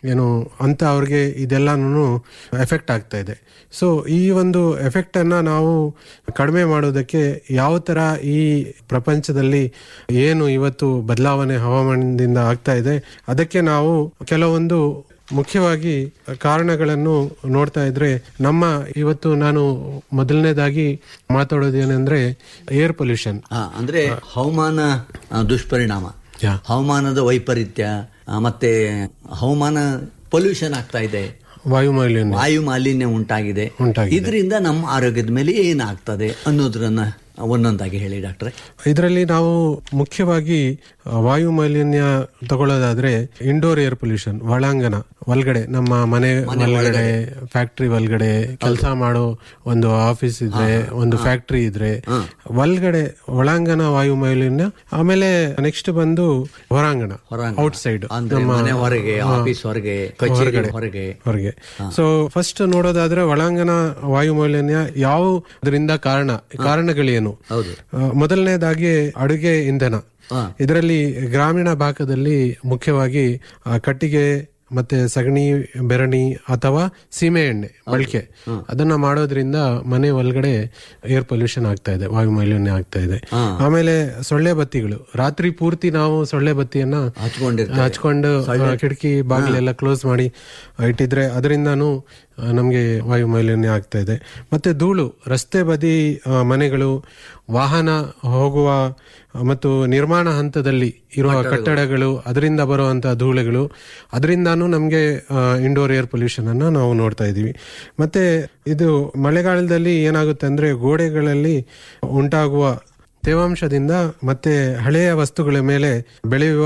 ಏನು ಅಂತ ಅವ್ರಿಗೆ ಇದೆಲ್ಲಾನು ಎಫೆಕ್ಟ್ ಆಗ್ತಾ ಇದೆ ಸೊ ಈ ಒಂದು ಎಫೆಕ್ಟ್ ಅನ್ನ ನಾವು ಕಡಿಮೆ ಮಾಡೋದಕ್ಕೆ ಯಾವ ತರ ಈ ಪ್ರಪಂಚದಲ್ಲಿ ಏನು ಇವತ್ತು ಬದಲಾವಣೆ ಹವಾಮಾನದಿಂದ ಆಗ್ತಾ ಇದೆ ಅದಕ್ಕೆ ನಾವು ಕೆಲವೊಂದು ಮುಖ್ಯವಾಗಿ ಕಾರಣಗಳನ್ನು ನೋಡ್ತಾ ಇದ್ರೆ ನಮ್ಮ ಇವತ್ತು ನಾನು ಮೊದಲನೇದಾಗಿ ಮಾತಾಡೋದೇನೆಂದ್ರೆ ಏರ್ ಪೊಲ್ಯೂಷನ್ ಆ, ಅಂದ್ರೆ ಹವಾಮಾನ ಆ, ದುಷ್ಪರಿಣಾಮ ಯಾ. ಹವಾಮಾನದ ವೈಪರೀತ್ಯ ಆ, ಮತ್ತೆ ಹವಾಮಾನ ಪೊಲ್ಯೂಷನ್ ಆಗ್ತಾ ಇದೆ ವಾಯು ಮಾಲಿನ್ಯ ವಾಯು ಮಾಲಿನ್ಯ ಉಂಟಾಗಿದೆ ಉಂಟಾಗಿದೆ. ಇದರಿಂದ ನಮ್ಮ ಆರೋಗ್ಯದ ಮೇಲೆ ಏನಾಗ್ತದೆ ಅನ್ನೋದ್ರನ್ನ ಒಂದೊಂದಾಗಿ ಹೇಳಿ ಡಾಕ್ಟ್ರೆ ಇದರಲ್ಲಿ ನಾವು ಮುಖ್ಯವಾಗಿ ಆ, ವಾಯು ಮಾಲಿನ್ಯ ತಗೊಳ್ಳೋದಾದ್ರೆ ಇಂಡೋರ್ ಏರ್ ಪೊಲ್ಯೂಷನ್ ಒಳಾಂಗಣ ಒಳಗಡೆ ನಮ್ಮ ಮನೆ ಒಳಗಡೆ ಫ್ಯಾಕ್ಟ್ರಿ ಒಳಗಡೆ ಕೆಲಸ ಮಾಡೋ ಒಂದು ಆಫೀಸ್ ಇದ್ರೆ ಒಂದು ಫ್ಯಾಕ್ಟ್ರಿ ಇದ್ರೆ ಒಳಗಡೆ ಒಳಾಂಗಣ ವಾಯು ಮಾಲಿನ್ಯ ಆಮೇಲೆ ನೆಕ್ಸ್ಟ್ ಬಂದು ಹೊರಾಂಗಣ ಹೊರಾಂಗಣ. ಔಟ್ ಸೈಡ್ ಅಂದ್ರೆ ಮನೆ ಹೊರಗೆ ಆಫೀಸ್ ಹೊರಗೆ ಕಚೇರಿ ಹೊರಗೆ ಹೊರಗೆ ಸೊ ಫಸ್ಟ್ ನೋಡೋದಾದ್ರೆ ಒಳಾಂಗಣ ವಾಯು ಮಾಲಿನ್ಯ ಯಾವುದರಿಂದ ಕಾರಣ ಕಾರಣಗಳೇನು ಹೌದು ಆ, ಮೊದಲನೇದಾಗಿ ಅಡುಗೆ ಇಂಧನ ಇದರಲ್ಲಿ ಗ್ರಾಮೀಣ ಭಾಗದಲ್ಲಿ ಮುಖ್ಯವಾಗಿ ಆ, ಕಟ್ಟಿಗೆ ಮತ್ತೆ ಸಗಣಿ ಬೆರಣಿ ಅಥವಾ ಸೀಮೆ ಎಣ್ಣೆ ಬಳಕೆ ಅದನ್ನ ಮಾಡೋದ್ರಿಂದ ಮನೆ ಒಳಗಡೆ ಏರ್ ಪೊಲ್ಯೂಷನ್ ಆಗ್ತಾ ಇದೆ ವಾಯು ಮಾಲಿನ್ಯ ಆಗ್ತಾ ಇದೆ ಆಮೇಲೆ ಸೊಳ್ಳೆ ಬತ್ತಿಗಳು ರಾತ್ರಿ ಪೂರ್ತಿ ನಾವು ಸೊಳ್ಳೆ ಬತ್ತಿಯನ್ನ ಹಚ್ಕೊಂಡಿರ್ತಾರೆ. ಹಚ್ಕೊಂಡು ಆ, ಕಿಟಕಿ ಬಾಗಿಲೆಲ್ಲ ಕ್ಲೋಸ್ ಮಾಡಿ ಇಟ್ಟಿದ್ರೆ ಅದರಿಂದಾನು ಆ, ನಮ್ಗೆ ವಾಯು ಮಾಲಿನ್ಯ ಆಗ್ತಾ ಇದೆ ಮತ್ತೆ ಧೂಳು ರಸ್ತೆ ಬದಿ ಆ, ಮನೆಗಳು ವಾಹನ ಹೋಗುವ ಆ, ಮತ್ತು ನಿರ್ಮಾಣ ಹಂತದಲ್ಲಿ ಇರುವ ಕಟ್ಟಡಗಳು ಅದರಿಂದ ಬರುವಂತಹ ಧೂಳುಗಳು ಅದರಿಂದಾನು ನಮ್ಗೆ ಇಂಡೋರ್ ಏರ್ ಪೊಲ್ಯೂಷನ್ ಅನ್ನ ನಾವು ನೋಡ್ತಾ ಇದೀವಿ ಮತ್ತೆ ಇದು ಮಳೆಗಾಲದಲ್ಲಿ ಏನಾಗುತ್ತೆ ಅಂದ್ರೆ ಗೋಡೆಗಳಲ್ಲಿ ಉಂಟಾಗುವ ತೇವಾಂಶದಿಂದ ಮತ್ತೆ ಹಳೆಯ ವಸ್ತುಗಳ ಮೇಲೆ ಬೆಳೆಯುವ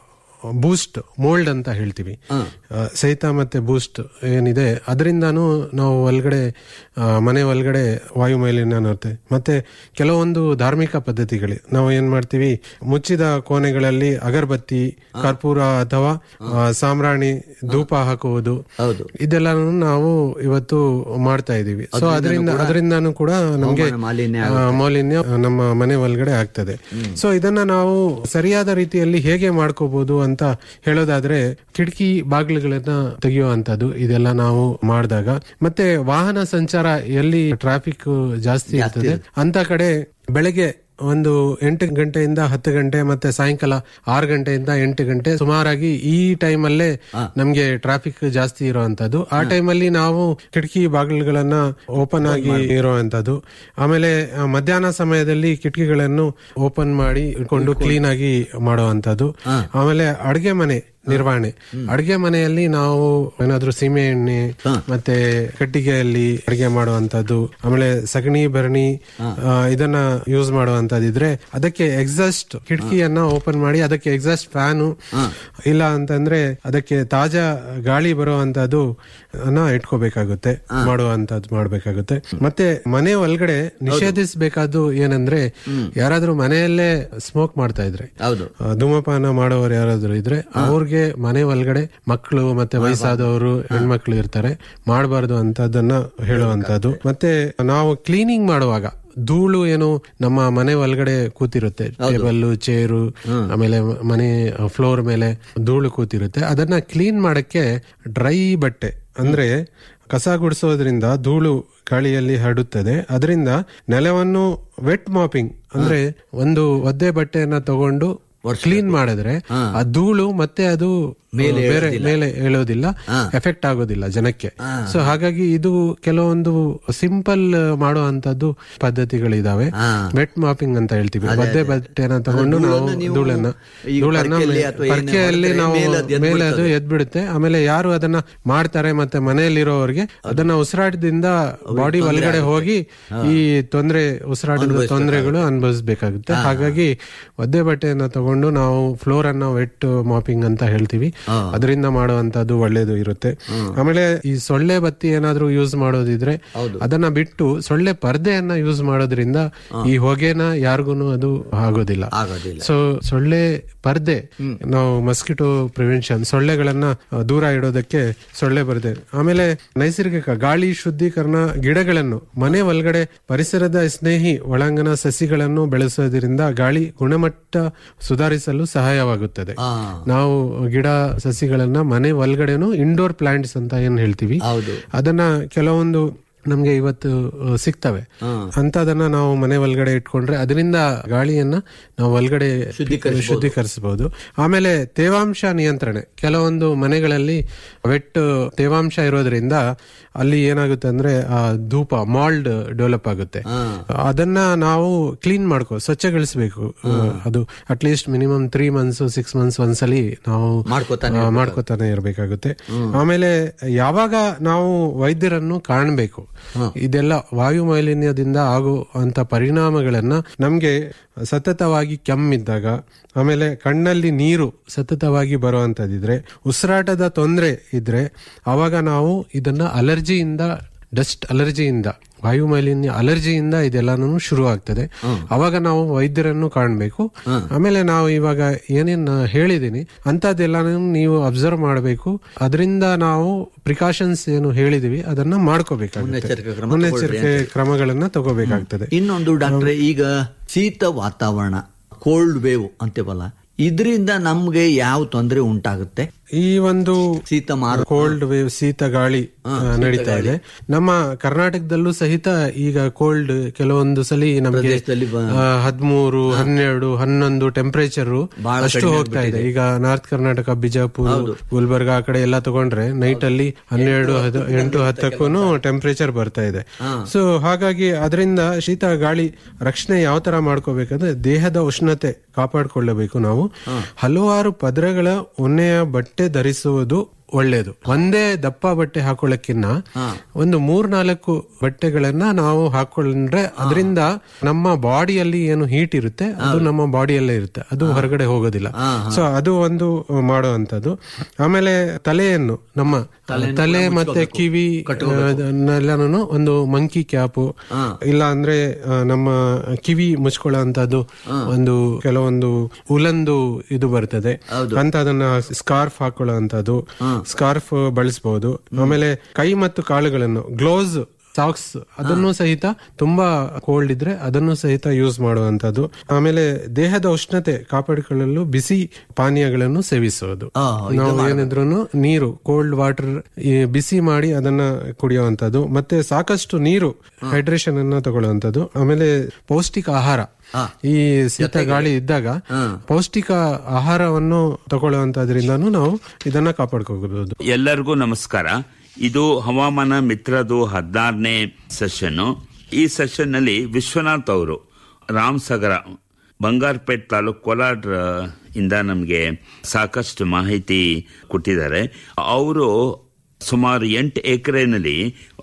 ಬೂಸ್ಟ್ ಮೋಲ್ಡ್ ಅಂತ ಹೇಳ್ತೀವಿ ಆ, ಸಹಿತ ಮತ್ತೆ ಬೂಸ್ಟ್ ಏನಿದೆ ಅದರಿಂದಾನು ನಾವು ಒಳಗಡೆ ಆ, ಮನೆ ಒಳಗಡೆ ವಾಯು ಮಾಲಿನ್ಯ ನೋಡ್ತೇವೆ ಮತ್ತೆ ಕೆಲವೊಂದು ಧಾರ್ಮಿಕ ಪದ್ಧತಿಗಳು ನಾವು ಏನ್ ಮಾಡ್ತೀವಿ ಮುಚ್ಚಿದ ಕೋಣೆಗಳಲ್ಲಿ ಅಗರಬತ್ತಿ ಕರ್ಪೂರ ಅಥವಾ ಆ, ಸಾಂಬ್ರಾಣಿ ಧೂಪ ಹಾಕುವುದು ಹೌದು ಇದೆಲ್ಲಾನು ನಾವು ಇವತ್ತು ಮಾಡ್ತಾ ಇದೀವಿ ಸೊ ಅದರಿಂದ ಅದರಿಂದಾನು ಕೂಡ ನಮ್ಗೆ ಹವಾಮಾನ ಮಾಲಿನ್ಯ ಆ, ಮಾಲಿನ್ಯ ನಮ್ಮ ಮನೆ ಒಳಗಡೆ ಆಗ್ತದೆ ಸೊ ಇದನ್ನ ನಾವು ಸರಿಯಾದ ರೀತಿಯಲ್ಲಿ ಹೇಗೆ ಮಾಡ್ಕೋಬಹುದು ಅಂತ ಹೇಳೋದಾದ್ರೆ ಕಿಟಕಿ ಬಾಗಿಲುಗಳನ್ನ ತೆಗೆಯುವಂತದ್ದು ಇದೆಲ್ಲ ನಾವು ಮಾಡಿದಾಗ ಮತ್ತೆ ವಾಹನ ಸಂಚಾರ ಎಲ್ಲಿ ಟ್ರಾಫಿಕ್ ಜಾಸ್ತಿ ಇರ್ತದೆ ಅಂತ ಕಡೆ ಬೆಳಗ್ಗೆ ಒಂದು ಎಂಟು ಗಂಟೆಯಿಂದ ಹತ್ತು ಗಂಟೆ ಮತ್ತೆ ಸಾಯಂಕಾಲ ಆರು ಗಂಟೆಯಿಂದ ಎಂಟು ಗಂಟೆ ಸುಮಾರಾಗಿ ಈ ಟೈಮ್ ಅಲ್ಲೇ ನಮ್ಗೆ ಟ್ರಾಫಿಕ್ ಜಾಸ್ತಿ ಇರುವಂತದ್ದು ಆ ಟೈಮಲ್ಲಿ ನಾವು ಕಿಟಕಿ ಬಾಗಿಲುಗಳನ್ನ ಓಪನ್ ಆಗಿ ಇರುವಂತದ್ದು ಆಮೇಲೆ ಆ, ಮಧ್ಯಾಹ್ನ ಸಮಯದಲ್ಲಿ ಕಿಟಕಿಗಳನ್ನು ಓಪನ್ ಮಾಡಿ ಇಟ್ಕೊಂಡು ಕ್ಲೀನ್ ಆಗಿ ಮಾಡುವಂತದ್ದು ಆಮೇಲೆ ಅಡುಗೆ ಮನೆ ನಿರ್ವಹಣೆ ಅಡುಗೆ ಮನೆಯಲ್ಲಿ ನಾವು ಏನಾದ್ರೂ ಸೀಮೆ ಎಣ್ಣೆ ಮತ್ತೆ ಕಟ್ಟಿಗೆಯಲ್ಲಿ ಅಡುಗೆ ಮಾಡುವಂತದ್ದು ಆಮೇಲೆ ಸಗಣಿ ಭರಣಿ ಆ, ಇದನ್ನ ಯೂಸ್ ಮಾಡುವಂತದಿದ್ರೆ ಅದಕ್ಕೆ ಎಕ್ಸಾಸ್ಟ್ ಕಿಟಕಿಯನ್ನ ಓಪನ್ ಮಾಡಿ ಅದಕ್ಕೆ ಎಕ್ಸಾಸ್ಟ್ ಫ್ಯಾನು ಇಲ್ಲ ಅಂತಂದ್ರೆ ಅದಕ್ಕೆ ತಾಜಾ ಗಾಳಿ ಬರುವಂತದ್ದು ಅನ್ನ ಇಟ್ಕೋಬೇಕಾಗುತ್ತೆ ಮಾಡುವಂತದ್ದು ಮಾಡ್ಬೇಕಾಗುತ್ತೆ ಮತ್ತೆ ಮನೆ ಒಳಗಡೆ ನಿಷೇಧಿಸಬೇಕಾದ್ದು ಏನಂದ್ರೆ ಯಾರಾದ್ರೂ ಮನೆಯಲ್ಲೇ ಸ್ಮೋಕ್ ಮಾಡ್ತಾ ಇದ್ರೆ ಹೌದು ಆ, ಧೂಮಪಾನ ಮಾಡೋರು ಯಾರಾದ್ರೂ ಇದ್ರೆ ಅವ್ರಿಗೆ ಮನೆ ಒಳಗಡೆ ಮಕ್ಕಳು ಮತ್ತೆ ವಯಸ್ಸಾದವರು ಹೆಣ್ಮಕ್ಳು ಇರ್ತಾರೆ ಮಾಡಬಾರ್ದು ಅಂತದನ್ನ ಹೇಳುವಂತದ್ದು ಮತ್ತೆ ನಾವು ಕ್ಲೀನಿಂಗ್ ಮಾಡುವಾಗ ಧೂಳು ಏನು ನಮ್ಮ ಮನೆ ಒಳಗಡೆ ಕೂತಿರುತ್ತೆ ಟೇಬಲ್ ಚೇರು ಆಮೇಲೆ ಮನೆ ಫ್ಲೋರ್ ಮೇಲೆ ಧೂಳು ಕೂತಿರುತ್ತೆ ಅದನ್ನ ಕ್ಲೀನ್ ಮಾಡಕ್ಕೆ ಡ್ರೈ ಬಟ್ಟೆ ಅಂದ್ರೆ ಕಸ ಗುಡಿಸೋದ್ರಿಂದ ಧೂಳು ಗಾಳಿಯಲ್ಲಿ ಹರಡುತ್ತದೆ ಅದರಿಂದ ನೆಲವನ್ನು ವೆಟ್ ಮಾಪಿಂಗ್ ಅಂದ್ರೆ ಒಂದು ಒದ್ದೆ ಬಟ್ಟೆಯನ್ನ ತಗೊಂಡು ಕ್ಲೀನ್ ಮಾಡಿದ್ರೆ ಆ ಧೂಳು ಮತ್ತೆ ಅದು ಬೇರೆ ಮೇಲೆ ಹೇಳೋದಿಲ್ಲ ಎಫೆಕ್ಟ್ ಆಗೋದಿಲ್ಲ ಜನಕ್ಕೆ ಸೊ ಹಾಗಾಗಿ ಇದು ಕೆಲವೊಂದು ಸಿಂಪಲ್ ಮಾಡುವಂತದ್ದು ಪದ್ಧತಿಗಳಿದಾವೆ ವೆಟ್ ಮಾಪಿಂಗ್ ಅಂತ ಹೇಳ್ತೀವಿ ಒದ್ದೆ ಬಟ್ಟೆನ ತಗೊಂಡು ನಾವು ನೀವು ಧೂಳನ್ನ ಈ ಧೂಳನ್ನ ಪರ್ಕೆಯಲ್ಲಿ ಅಥವಾ ಏನೇ ಪರ್ಕೆಯಲ್ಲಿ ಮಾಡಿದ್ರೆ ನಾವು ಮೇಲೆ ಅದು ಎದ್ದು ಮೇಲೆ ಅದು ಎದ್ಬಿಡುತ್ತೆ ಆಮೇಲೆ ಯಾರು ಅದನ್ನ ಮಾಡ್ತಾರೆ ಮತ್ತೆ ಮನೆಯಲ್ಲಿರೋರಿಗೆ ಅದನ್ನ ಉಸಿರಾಟದಿಂದ ಬಾಡಿ ಒಳಗಡೆ ಹೋಗಿ ಈ ತೊಂದರೆ ಉಸಿರಾಟದ ತೊಂದರೆಗಳು ಅನುಭವಿಸಬೇಕಾಗುತ್ತೆ ಹಾಗಾಗಿ ಒದ್ದೆ ಬಟ್ಟೆಯನ್ನ ತಗೊಂಡು ನಾವು ಫ್ಲೋರ್ ಅನ್ನ ವೆಟ್ ಮಾಪಿಂಗ್ ಅಂತ ಹೇಳ್ತೀವಿ ಅದರಿಂದ ಮಾಡುವಂತದ್ದು ಒಳ್ಳೇದು ಇರುತ್ತೆ ಆಮೇಲೆ ಈ ಸೊಳ್ಳೆ ಬತ್ತಿ ಏನಾದ್ರೂ ಯೂಸ್ ಮಾಡೋದಿದ್ರೆ ಅದನ್ನ ಬಿಟ್ಟು ಸೊಳ್ಳೆ ಪರ್ದೆಯನ್ನ ಯೂಸ್ ಮಾಡೋದ್ರಿಂದ ಈ ಹೊಗೆನ ಯಾರಿಗೂ ಅದು ಆಗೋದಿಲ್ಲ ಆಗೋದಿಲ್ಲ ಸೊ ಸೊಳ್ಳೆ ಪರ್ದೆ ನಾವು ಮಸ್ಕಿಟೋ ಪ್ರಿವೆನ್ಷನ್ ಸೊಳ್ಳೆಗಳನ್ನ ಆ, ದೂರ ಇಡೋದಕ್ಕೆ ಸೊಳ್ಳೆ ಪರ್ದೆ ಆಮೇಲೆ ನೈಸರ್ಗಿಕ ಗಾಳಿ ಶುದ್ಧೀಕರಣ ಗಿಡಗಳನ್ನು ಮನೆ ಒಳಗಡೆ ಪರಿಸರದ ಸ್ನೇಹಿ ಒಳಾಂಗಣ ಸಸಿಗಳನ್ನು ಬೆಳೆಸೋದ್ರಿಂದ ಗಾಳಿ ಗುಣಮಟ್ಟ ಸುಧಾರ ಸುಧಾರಿಸಲು ಸಹಾಯವಾಗುತ್ತದೆ ನಾವು ಗಿಡ ಸಸಿಗಳನ್ನ ಮನೆ ಒಳಗಡೆನು ಇಂಡೋರ್ ಪ್ಲಾಂಟ್ಸ್ ಅಂತ ಏನ್ ಹೇಳ್ತೀವಿ ಹೌದು ಅದನ್ನ ಕೆಲವೊಂದು ನಮ್ಗೆ ಇವತ್ತು ಆ, ಸಿಗ್ತವೆ ಅಂತದನ್ನ ನಾವು ಮನೆ ಒಳಗಡೆ ಇಟ್ಕೊಂಡ್ರೆ ಅದರಿಂದ ಗಾಳಿಯನ್ನ ನಾವು ಒಳಗಡೆ ಶುದ್ಧೀಕರಿಸಬಹುದು ಆಮೇಲೆ ತೇವಾಂಶ ನಿಯಂತ್ರಣೆ ಕೆಲವೊಂದು ಮನೆಗಳಲ್ಲಿ ವೆಟ್ ತೇವಾಂಶ ಇರೋದ್ರಿಂದ ಅಲ್ಲಿ ಏನಾಗುತ್ತೆ ಅಂದ್ರೆ ಆ ಧೂಪ ಮಾಲ್ಡ್ ಡೆವಲಪ್ ಆಗುತ್ತೆ ಅದನ್ನ ನಾವು ಕ್ಲೀನ್ ಮಾಡ್ಕೋ ಸ್ವಚ್ಛಗೊಳಿಸಬೇಕು ಅದು at least minimum three months six months ಒಂದ್ಸಲಿ ನಾವು ಮಾಡ್ಕೊತಾನೆ ಆ, ಮಾಡ್ಕೊತಾನೆ ಇರಬೇಕಾಗುತ್ತೆ ಆಮೇಲೆ ಯಾವಾಗ ನಾವು ವೈದ್ಯರನ್ನು ಕಾಣಬೇಕು ಇದೆಲ್ಲ ವಾಯು ಮಾಲಿನ್ಯದಿಂದ ಆಗುವಂತ ಪರಿಣಾಮಗಳನ್ನ ನಮ್ಗೆ ಸತತವಾಗಿ ಕೆಮ್ಮಿದ್ದಾಗ ಆಮೇಲೆ ಕಣ್ಣಲ್ಲಿ ನೀರು ಸತತವಾಗಿ ಬರುವಂತದಿದ್ರೆ ಉಸಿರಾಟದ ತೊಂದರೆ ಇದ್ರೆ ಅವಾಗ ನಾವು ಇದನ್ನ ಅಲರ್ಜಿಯಿಂದ ಡಸ್ಟ್ ಅಲರ್ಜಿಯಿಂದ ವಾಯು ಮಾಲಿನ್ಯ ಅಲರ್ಜಿಯಿಂದ ಇದೆಲ್ಲಾನು ಶುರು ಆಗ್ತದೆ ಅವಾಗ ನಾವು ವೈದ್ಯರನ್ನು ಕಾಣಬೇಕು ಆಮೇಲೆ ನಾವು ಇವಾಗ ಏನೇನ್ ಹೇಳಿದೀನಿ ಅಂತದೆಲ್ಲಾನು ನೀವು ಅಬ್ಸರ್ವ್ ಮಾಡಬೇಕು ಅದರಿಂದ ನಾವು ಪ್ರಿಕಾಷನ್ಸ್ ಏನು ಹೇಳಿದೀವಿ ಅದನ್ನ ಮಾಡ್ಕೋಬೇಕಾಗುತ್ತೆ ಮುನ್ನೆಚ್ಚರಿಕೆ ಕ್ರಮ ಮುನ್ನೆಚ್ಚರಿಕೆ ಕ್ರಮಗಳನ್ನ ತಗೋಬೇಕಾಗ್ತದೆ ಇನ್ನೊಂದು ಡಾಕ್ಟ್ರೆ ಈಗ ಶೀತ ವಾತಾವರಣ ಕೋಲ್ಡ್ ವೇವ್ ಅಂತೇವಲ್ಲ ಇದರಿಂದ ನಮ್ಗೆ ಯಾವ ತೊಂದರೆ ಉಂಟಾಗುತ್ತೆ ಈ ಒಂದು ಶೀತ ಮಾರು ಕೋಲ್ಡ್ ವೇವ್ ಶೀತ ಗಾಳಿ ಆ, ನಡೀತಾ ಇದೆ ನಮ್ಮ ಕರ್ನಾಟಕದಲ್ಲೂ ಸಹಿತ ಈಗ ಕೋಲ್ಡ್ ಕೆಲವೊಂದು ಸಲಿ ನಮಗೆ ಪ್ರದೇಶದಲ್ಲಿ ಬ- ಹದಿಮೂರು ಹನ್ನೆರಡು ಹನ್ನೊಂದು ಟೆಂಪರೇಚರ್ ಬಹಳ ಅಷ್ಟು ಕಡಿಮೆ ಹೋಗ್ತಾ ಇದೆ ಈಗ ನಾರ್ತ್ ಕರ್ನಾಟಕ ಬಿಜಾಪುರ ಗುಲ್ಬರ್ಗ ಆ ಕಡೆ ಎಲ್ಲ ತಗೊಂಡ್ರೆ ನೈಟ್ ಅಲ್ಲಿ ಹನ್ನೆರಡು ಹದ- ಎಂಟು ಹತ್ತಕ್ಕೂ ಟೆಂಪರೇಚರ್ ಬರ್ತಾ ಇದೆ ಸೊ ಹಾಗಾಗಿ ಅದರಿಂದ ಶೀತ ಗಾಳಿ ರಕ್ಷಣೆ ಯಾವ ತರ ಮಾಡ್ಕೋಬೇಕಂದ್ರೆ ದೇಹದ ಉಷ್ಣತೆ ಕಾಪಾಡಿಕೊಳ್ಳಬೇಕು ನಾವು ಹಲವಾರು ಪದರಗಳ ಉಣ್ಣೆಯ ಬಟ್ಟೆ ಧರಿಸುವುದು ಒಳ್ಳೆಯದು ಒಂದೇ ದಪ್ಪ ಬಟ್ಟೆ ಹಾಕೊಳ್ಳಕ್ಕಿನ್ನ ಒಂದು ಮೂರ್ನಾಲ್ಕು ಬಟ್ಟೆಗಳನ್ನ ನಾವು ಹಾಕೊಂಡ್ರೆ ಅದರಿಂದ ನಮ್ಮ ಬಾಡಿಯಲ್ಲಿ ಏನು ಹೀಟ್ ಇರುತ್ತೆ ಅದು ನಮ್ಮ ಬಾಡಿಯಲ್ಲೇ ಇರುತ್ತೆ ಅದು ಹೊರಗಡೆ ಹೋಗೋದಿಲ್ಲ ಸೊ ಅದು ಒಂದು ಮಾಡುವಂತದ್ದು ಆಮೇಲೆ ತಲೆಯನ್ನು ನಮ್ಮ ತಲೆ ಮತ್ತೆ ಕಿವಿ ಎಲ್ಲಾನು ಒಂದು ಮಂಕಿ ಕ್ಯಾಪು ಇಲ್ಲ ಅಂದ್ರೆ ಆ, ನಮ್ಮ ಕಿವಿ ಮುಚ್ಕೊಳ್ಳುವಂತದ್ದು ಒಂದು ಕೆಲವೊಂದು ಉಲಂದು ಇದು ಬರ್ತದೆ ಅಂತ ಅದನ್ನ ಸ್ಕಾರ್ಫ್ ಹಾಕೊಳ್ಳುವಂತದ್ದು ಸ್ಕಾರ್ಫ್ ಬಳಸಬಹುದು ಆಮೇಲೆ ಕೈ ಮತ್ತು ಕಾಲುಗಳನ್ನು ಗ್ಲೋಸ್ ಸಾಕ್ಸ್ ಅದನ್ನು ಸಹಿತ ತುಂಬಾ ಕೋಲ್ಡ್ ಇದ್ರೆ ಅದನ್ನು ಸಹಿತ ಯೂಸ್ ಮಾಡುವಂತದ್ದು ಆಮೇಲೆ ದೇಹದ ಉಷ್ಣತೆ ಕಾಪಾಡಿಕೊಳ್ಳಲು ಬಿಸಿ ಪಾನೀಯಗಳನ್ನು ಸೇವಿಸುವುದು ನಾವು ಏನಿದ್ರು ನೀರು ಕೋಲ್ಡ್ ವಾಟರ್ ಬಿಸಿ ಮಾಡಿ ಅದನ್ನ ಕುಡಿಯುವಂತದ್ದು ಮತ್ತೆ ಸಾಕಷ್ಟು ನೀರು ಹೈಡ್ರೇಷನ್ ಅನ್ನ ತಗೊಳ್ಳುವಂತದ್ದು ಆಮೇಲೆ ಪೌಷ್ಟಿಕ ಆಹಾರ ಈ ಶೀತ ಗಾಳಿ ಇದ್ದಾಗ ಪೌಷ್ಟಿಕ ಆಹಾರವನ್ನು ತಗೊಳ್ಳುವಂತದ್ರಿಂದನೂ ನಾವು ಇದನ್ನ ಕಾಪಾಡ್ಕೋಬಹುದು ಎಲ್ಲರಿಗೂ ನಮಸ್ಕಾರ ಇದು ಹವಾಮಾನ ಮಿತ್ರದು ಹದಿನಾರನೇ ಸೆಷನ್ ಈ ಸೆಷನ್ ನಲ್ಲಿ ವಿಶ್ವನಾಥ್ ಅವರು ರಾಮಸಾಗರ ಬಂಗಾರಪೇಟ್ ತಾಲೂಕ್ ಕೋಲಾರ ಇಂದ ನಮಗೆ ಸಾಕಷ್ಟು ಮಾಹಿತಿ ಕೊಟ್ಟಿದ್ದಾರೆ ಅವರು ಸುಮಾರು ಎಂಟು ಎಕರೆನಲ್ಲಿ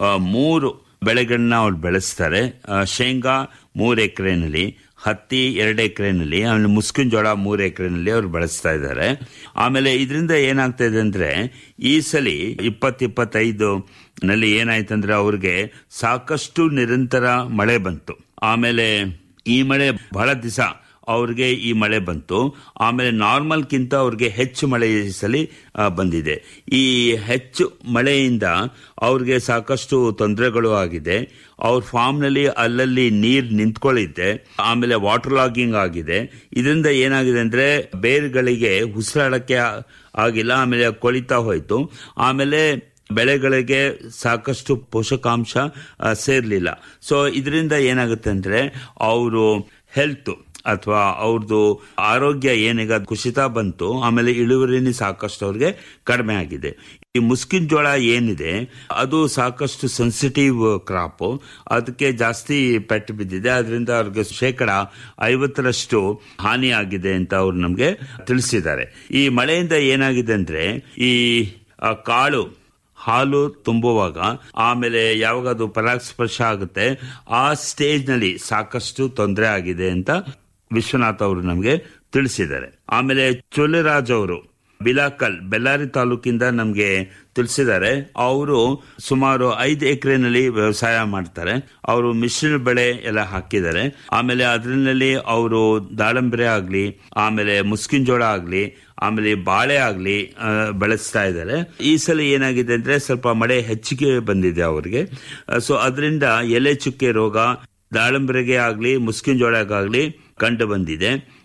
ಮೂರು ಬೆಳೆಗಳನ್ನ ಅವ್ರು ಬೆಳೆಸ್ತಾರೆ ಆ, ಶೇಂಗಾ ಮೂರು ಎಕರೆನಲ್ಲಿ ಹತ್ತಿ ಎರಡು ಎಕರೆನಲ್ಲಿ ಆಮೇಲೆ ಮುಸ್ಕಿನ ಜೋಳ ಮೂರು ಎಕರೆನಲ್ಲಿ ಅವ್ರು ಬೆಳೆಸ್ತಾ ಇದ್ದಾರೆ ಆಮೇಲೆ ಇದರಿಂದ ಏನಾಗ್ತಾ ಇದೆ ಅಂದ್ರೆ ಈ ಸಲಿ ಇಪ್ಪತ್ ಇಪ್ಪತ್ತೈದು ನಲ್ಲಿ ಏನಾಯ್ತಂದ್ರೆ ಅವ್ರಿಗೆ ಸಾಕಷ್ಟು ನಿರಂತರ ಮಳೆ ಬಂತು ಆಮೇಲೆ ಈ ಮಳೆ ಬಹಳ ದಿವಸ ಅವ್ರಿಗೆ ಈ ಮಳೆ ಬಂತು ಆಮೇಲೆ ನಾರ್ಮಲ್ಗಿಂತ ಅವ್ರಿಗೆ ಹೆಚ್ಚು ಮಳೆ ಈ ಸಲಿ ಆ, ಬಂದಿದೆ ಈ ಹೆಚ್ಚು ಮಳೆಯಿಂದ ಅವ್ರಿಗೆ ಸಾಕಷ್ಟು ತೊಂದರೆಗಳು ಆಗಿದೆ ಅವ್ರ ಫಾರ್ಮ್ನಲ್ಲಿ ಅಲ್ಲಲ್ಲಿ ನೀರ್ ನಿಂತ್ಕೊಳ್ಳಿದೆ ಆಮೇಲೆ ವಾಟರ್ ಲಾಗಿಂಗ್ ಆಗಿದೆ ಇದರಿಂದ ಏನಾಗಿದೆ ಅಂದ್ರೆ ಬೇರುಗಳಿಗೆ ಉಸಿರಾಡಕ್ಕೆ ಆ- ಆಗಿಲ್ಲ ಆಮೇಲೆ ಕೊಳಿತಾ ಹೋಯ್ತು ಆಮೇಲೆ ಬೆಳೆಗಳಿಗೆ ಸಾಕಷ್ಟು ಪೋಷಕಾಂಶ ಆ, ಸೇರ್ಲಿಲ್ಲ ಸೊ ಇದರಿಂದ ಏನಾಗುತ್ತೆ ಅಂದ್ರೆ ಅವರು ಹೆಲ್ತ್ ಅಥವಾ ಅವ್ರದ್ದು ಆರೋಗ್ಯ ಏನೀಗ ಕುಸಿತ ಬಂತು ಆಮೇಲೆ ಇಳುವರಿನಿ ಸಾಕಷ್ಟು ಅವ್ರಿಗೆ ಕಡಿಮೆ ಆಗಿದೆ ಈ ಮುಸ್ಕಿನ ಜೋಳ ಏನಿದೆ ಅದು ಸಾಕಷ್ಟು ಸೆನ್ಸಿಟಿವ್ ಕ್ರಾಪ್ ಅದಕ್ಕೆ ಜಾಸ್ತಿ ಪೆಟ್ಟು ಬಿದ್ದಿದೆ ಅದರಿಂದ ಅವ್ರಿಗೆ ಶೇಕಡ ಐವತ್ತರಷ್ಟು ಹಾನಿ ಆಗಿದೆ ಅಂತ ಅವ್ರು ನಮ್ಗೆ ತಿಳಿಸಿದ್ದಾರೆ ಈ ಮಳೆಯಿಂದ ಏನಾಗಿದೆ ಅಂದ್ರೆ ಈ ಆ, ಕಾಳು ಹಾಲು ತುಂಬುವಾಗ ಆಮೇಲೆ ಯಾವಾಗ ಅದು ಪರಾಗಸ್ಪರ್ಶ ಆಗುತ್ತೆ ಆ ಸ್ಟೇಜ್ ನಲ್ಲಿ ಸಾಕಷ್ಟು ತೊಂದರೆ ಆಗಿದೆ ಅಂತ ವಿಶ್ವನಾಥ್ ಅವರು ನಮಗೆ ತಿಳಿಸಿದ್ದಾರೆ ಆಮೇಲೆ ಚೊಲೆರಾಜ್ ಅವರು ಬಿಲಾಕಲ್ ಬೆಳ್ಳಾರಿ ತಾಲೂಕಿಂದ ನಮಗೆ ತಿಳಿಸಿದ್ದಾರೆ ಅವರು ಸುಮಾರು ಐದು ಎಕರೆನಲ್ಲಿ ವ್ಯವಸಾಯ ಮಾಡ್ತಾರೆ ಅವರು ಮಿಶ್ರ ಬೆಳೆ ಎಲ್ಲ ಹಾಕಿದ್ದಾರೆ ಆಮೇಲೆ ಅದರಲ್ಲಿ ಅವರು ದಾಳಂಬರೆ ಆಗ್ಲಿ ಆಮೇಲೆ ಮುಸ್ಕಿನ ಜೋಳ ಆಗ್ಲಿ ಆಮೇಲೆ ಬಾಳೆ ಆಗ್ಲಿ ಆ, ಬೆಳೆಸ್ತಾ ಇದ್ದಾರೆ ಈ ಸಲ ಏನಾಗಿದೆ ಅಂದ್ರೆ ಸ್ವಲ್ಪ ಮಳೆ ಹೆಚ್ಚಿಗೆ ಬಂದಿದೆ ಅವರಿಗೆ ಸೊ ಅದರಿಂದ ಎಲೆ ಚುಕ್ಕೆ ರೋಗ ದಾಳಂಬರೆಗೆ ಆಗ್ಲಿ ಮುಸ್ಕಿನ ಜೋಳಕ್ಕಾಗ್ಲಿ ಕಂಡು ಬಂದಿದೆ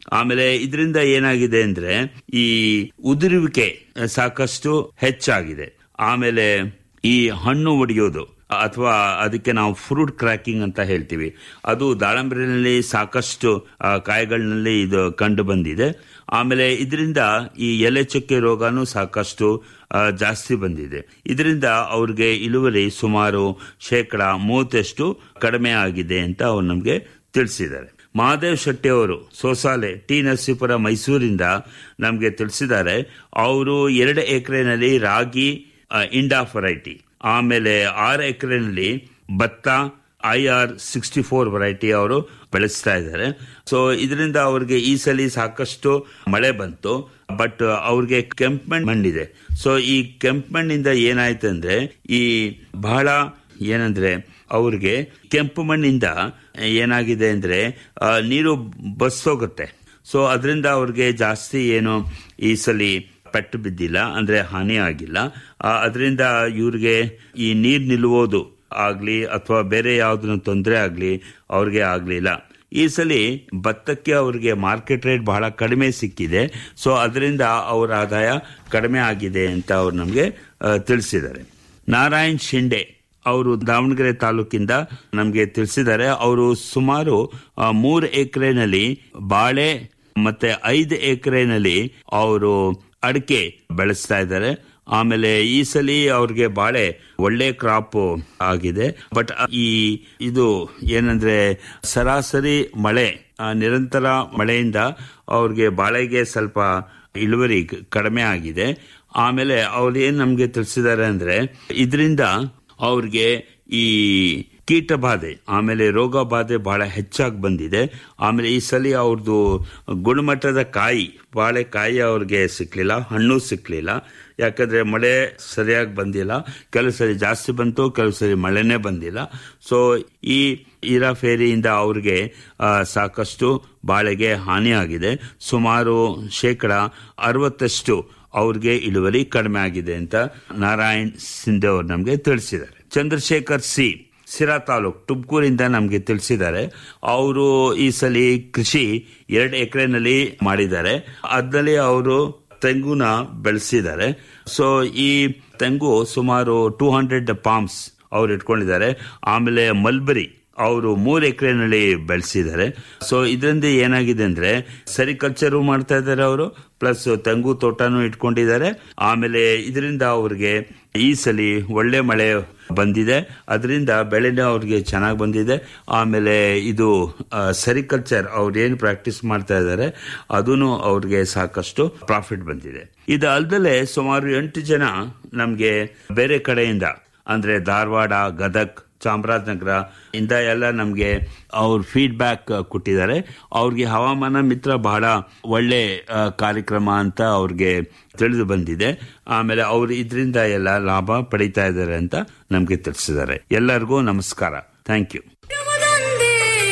ಆಮೇಲೆ ಇದರಿಂದ ಏನಾಗಿದೆ ಅಂದ್ರೆ ಈ ಉದುರುವಿಕೆ ಸಾಕಷ್ಟು ಹೆಚ್ಚಾಗಿದೆ ಆಮೇಲೆ ಈ ಹಣ್ಣು ಒಡೆಯೋದು ಅಥವಾ ಅದಕ್ಕೆ ನಾವು ಫ್ರೂಟ್ ಕ್ರ್ಯಾಕಿಂಗ್ ಅಂತ ಹೇಳ್ತೀವಿ ಅದು ದಾಳಂಬರಿನಲ್ಲಿ ಸಾಕಷ್ಟು ಆ, ಕಾಯಿಗಳಲ್ಲಿ ಇದು ಕಂಡು ಬಂದಿದೆ ಆಮೇಲೆ ಇದರಿಂದ ಈ ಎಲೆ ಚುಕ್ಕೆ ರೋಗನೂ ಸಾಕಷ್ಟು ಆ, ಜಾಸ್ತಿ ಬಂದಿದೆ ಇದರಿಂದ ಅವ್ರಿಗೆ ಇಳುವರಿ ಸುಮಾರು ಶೇಕಡ ಮೂವತ್ತಷ್ಟು ಕಡಿಮೆ ಆಗಿದೆ ಅಂತ ಅವ್ರು ನಮಗೆ ತಿಳಿಸಿದ್ದಾರೆ ಮಹಾದೇವ್ ಶೆಟ್ಟಿ ಅವರು ಸೋಸಾಲೆ ಟಿ ನರಸೀಪುರ ಮೈಸೂರಿಂದ ನಮಗೆ ತಿಳಿಸಿದ್ದಾರೆ ಅವರು ಎರಡು ಎಕರೆನಲ್ಲಿ ರಾಗಿ ಆ, ಇಂಡಾ ವೆರೈಟಿ ಆಮೇಲೆ ಆರು ಎಕರೆನಲ್ಲಿ ಭತ್ತ I R sixty four variety ಅವರು ಬೆಳೆಸ್ತಾ ಇದ್ದಾರೆ ಸೊ ಇದರಿಂದ ಅವ್ರಿಗೆ ಈ ಸಲ ಸಾಕಷ್ಟು ಮಳೆ ಬಂತು ಬಟ್ ಅವ್ರಿಗೆ ಕೆಂಪು ಮಣ್ಣು ಮಣ್ಣಿದೆ ಸೊ ಈ ಕೆಂಪು ಮಣ್ಣಿಂದ ಏನಾಯ್ತು ಅಂದ್ರೆ ಈ ಬಹಳ ಏನಂದ್ರೆ ಅವ್ರಿಗೆ ಕೆಂಪು ಮಣ್ಣಿಂದ ಏನಾಗಿದೆ ಅಂದ್ರೆ ಆ, ನೀರು ಬಸ್ಸೋಗುತ್ತೆ ಸೊ ಅದರಿಂದ ಅವ್ರಿಗೆ ಜಾಸ್ತಿ ಏನು ಈ ಸಲ ಪೆಟ್ಟು ಬಿದ್ದಿಲ್ಲ ಅಂದ್ರೆ ಹಾನಿ ಆಗಿಲ್ಲ ಅದರಿಂದ ಇವ್ರಿಗೆ ಈ ನೀರ್ ನಿಲ್ಲುವುದು ಆಗ್ಲಿ ಅಥವಾ ಬೇರೆ ಯಾವ್ದನ್ನ ತೊಂದರೆ ಆಗ್ಲಿ ಅವ್ರಿಗೆ ಆಗ್ಲಿಲ್ಲ ಈ ಸಲ ಭತ್ತಕ್ಕೆ ಅವ್ರಿಗೆ ಮಾರ್ಕೆಟ್ ರೇಟ್ ಬಹಳ ಕಡಿಮೆ ಸಿಕ್ಕಿದೆ ಸೊ ಅದರಿಂದ ಅವರ ಆದಾಯ ಕಡಿಮೆ ಆಗಿದೆ ಅಂತ ಅವ್ರು ನಮಗೆ ತಿಳಿಸಿದ್ದಾರೆ ನಾರಾಯಣ್ ಶಿಂಡೆ ಅವರು ದಾವಣಗೆರೆ ತಾಲೂಕಿಂದ ನಮಗೆ ತಿಳಿಸಿದ್ದಾರೆ ಅವರು ಸುಮಾರು ಆ, ಮೂರು ಎಕರೆನಲ್ಲಿ ಬಾಳೆ ಮತ್ತೆ ಐದು ಎಕರೆನಲ್ಲಿ ಅವರು ಅಡಿಕೆ ಬೆಳೆಸ್ತಾ ಇದ್ದಾರೆ ಆಮೇಲೆ ಈ ಸಲ ಅವ್ರಿಗೆ ಬಾಳೆ ಒಳ್ಳೆ ಕ್ರಾಪ್ ಆಗಿದೆ ಬಟ್ ಈ ಇದು ಏನಂದ್ರೆ ಸರಾಸರಿ ಮಳೆ ಆ, ನಿರಂತರ ಮಳೆಯಿಂದ ಅವ್ರಿಗೆ ಬಾಳೆಗೆ ಸ್ವಲ್ಪ ಇಳುವರಿ ಕ- ಕಡಿಮೆ ಆಗಿದೆ ಆಮೇಲೆ ಅವ್ರು ಏನ್ ನಮ್ಗೆ ತಿಳಿಸಿದ್ದಾರೆ ಅಂದ್ರೆ ಇದರಿಂದ ಅವ್ರಿಗೆ ಈ ಕೀಟ ಬಾಧೆ ಆಮೇಲೆ ರೋಗ ಬಾಧೆ ಬಹಳ ಹೆಚ್ಚಾಗಿ ಬಂದಿದೆ ಆಮೇಲೆ ಈ ಸಲ ಅವ್ರದ್ದು ಗುಣಮಟ್ಟದ ಕಾಯಿ ಬಾಳೆಕಾಯಿ ಅವ್ರಿಗೆ ಸಿಕ್ಲಿಲ್ಲ ಹಣ್ಣು ಸಿಕ್ಲಿಲ್ಲ ಯಾಕಂದ್ರೆ ಮಳೆ ಸರಿಯಾಗಿ ಬಂದಿಲ್ಲ ಕೆಲವು ಸರಿ ಜಾಸ್ತಿ ಬಂತು ಕೆಲವು ಸರಿ ಮಳೆನೇ ಬಂದಿಲ್ಲ ಸೊ ಈ ಈರಾ ಫೇರಿಯಿಂದ ಅವ್ರಿಗೆ ಆ, ಸಾಕಷ್ಟು ಬಾಳೆಗೆ ಹಾನಿಯಾಗಿದೆ ಸುಮಾರು ಶೇಕಡ ಅರವತ್ತಷ್ಟು ಅವ್ರಿಗೆ ಇಳುವರಿ ಕಡಿಮೆ ಆಗಿದೆ ಅಂತ ನಾರಾಯಣ್ ಸಿಂಧೆ ಅವರು ನಮಗೆ ತಿಳಿಸಿದ್ದಾರೆ ಚಂದ್ರಶೇಖರ್ ಸಿ ಸಿರಾ ತಾಲೂಕ್ ತುಮಕೂರಿಂದ ನಮಗೆ ತಿಳಿಸಿದ್ದಾರೆ ಅವರು ಈ ಸಲ ಕೃಷಿ ಎರಡು ಎಕರೆನಲ್ಲಿ ಮಾಡಿದ್ದಾರೆ ಅದ್ರಲ್ಲಿ ಅವರು ತೆಂಗುನ ಬೆಳೆಸಿದ್ದಾರೆ ಸೊ ಈ ತೆಂಗು ಸುಮಾರು ಟೂ ಹಂಡ್ರೆಡ್ ಪಾಮ್ಸ್ ಅವ್ರು ಇಟ್ಕೊಂಡಿದ್ದಾರೆ ಆಮೇಲೆ ಮಲ್ಬರಿ ಅವರು ಮೂರು ಎಕರೆನಲ್ಲಿ ಬೆಳೆಸಿದ್ದಾರೆ ಸೊ ಇದರಿಂದ ಏನಾಗಿದೆ ಅಂದ್ರೆ ಸೆರಿಕಲ್ಚರು ಮಾಡ್ತಾ ಇದ್ದಾರೆ ಅವರು ಪ್ಲಸ್ ತೆಂಗು ತೋಟನೂ ಇಟ್ಕೊಂಡಿದ್ದಾರೆ ಆಮೇಲೆ ಇದರಿಂದ ಅವ್ರಿಗೆ ಈ ಸಲ ಒಳ್ಳೆ ಮಳೆ ಬಂದಿದೆ ಅದರಿಂದ ಬೆಳೆನೇ ಅವ್ರಿಗೆ ಚೆನ್ನಾಗಿ ಬಂದಿದೆ ಆಮೇಲೆ ಇದು ಸೆರಿಕಲ್ಚರ್ ಅವ್ರು ಏನು ಪ್ರಾಕ್ಟೀಸ್ ಮಾಡ್ತಾ ಇದ್ದಾರೆ ಅದೂ ಅವ್ರಿಗೆ ಸಾಕಷ್ಟು ಪ್ರಾಫಿಟ್ ಬಂದಿದೆ ಇದು ಅಲ್ದಲೆ ಸುಮಾರು ಎಂಟು ಜನ ನಮಗೆ ಬೇರೆ ಕಡೆಯಿಂದ ಅಂದ್ರೆ ಧಾರವಾಡ ಗದಗ್ ಚಾಮರಾಜನಗರ ಇಂದ ಎಲ್ಲ ನಮಗೆ ಅವ್ರ ಫೀಡ್ಬ್ಯಾಕ್ ಕೊಟ್ಟಿದ್ದಾರೆ ಅವ್ರಿಗೆ ಹವಾಮಾನ ಮಿತ್ರ ಬಹಳ ಒಳ್ಳೆ ಆ, ಕಾರ್ಯಕ್ರಮ ಅಂತ ಅವ್ರಿಗೆ ತಿಳಿದು ಬಂದಿದೆ ಆಮೇಲೆ ಅವರು ಇದರಿಂದ ಎಲ್ಲ ಲಾಭ ಪಡಿತಾ ಇದ್ದಾರೆ ಅಂತ ನಮಗೆ ತಿಳಿಸಿದ್ದಾರೆ ಎಲ್ಲರಿಗೂ ನಮಸ್ಕಾರ ಥ್ಯಾಂಕ್ ಯು ಇರುವುದೊಂದೇ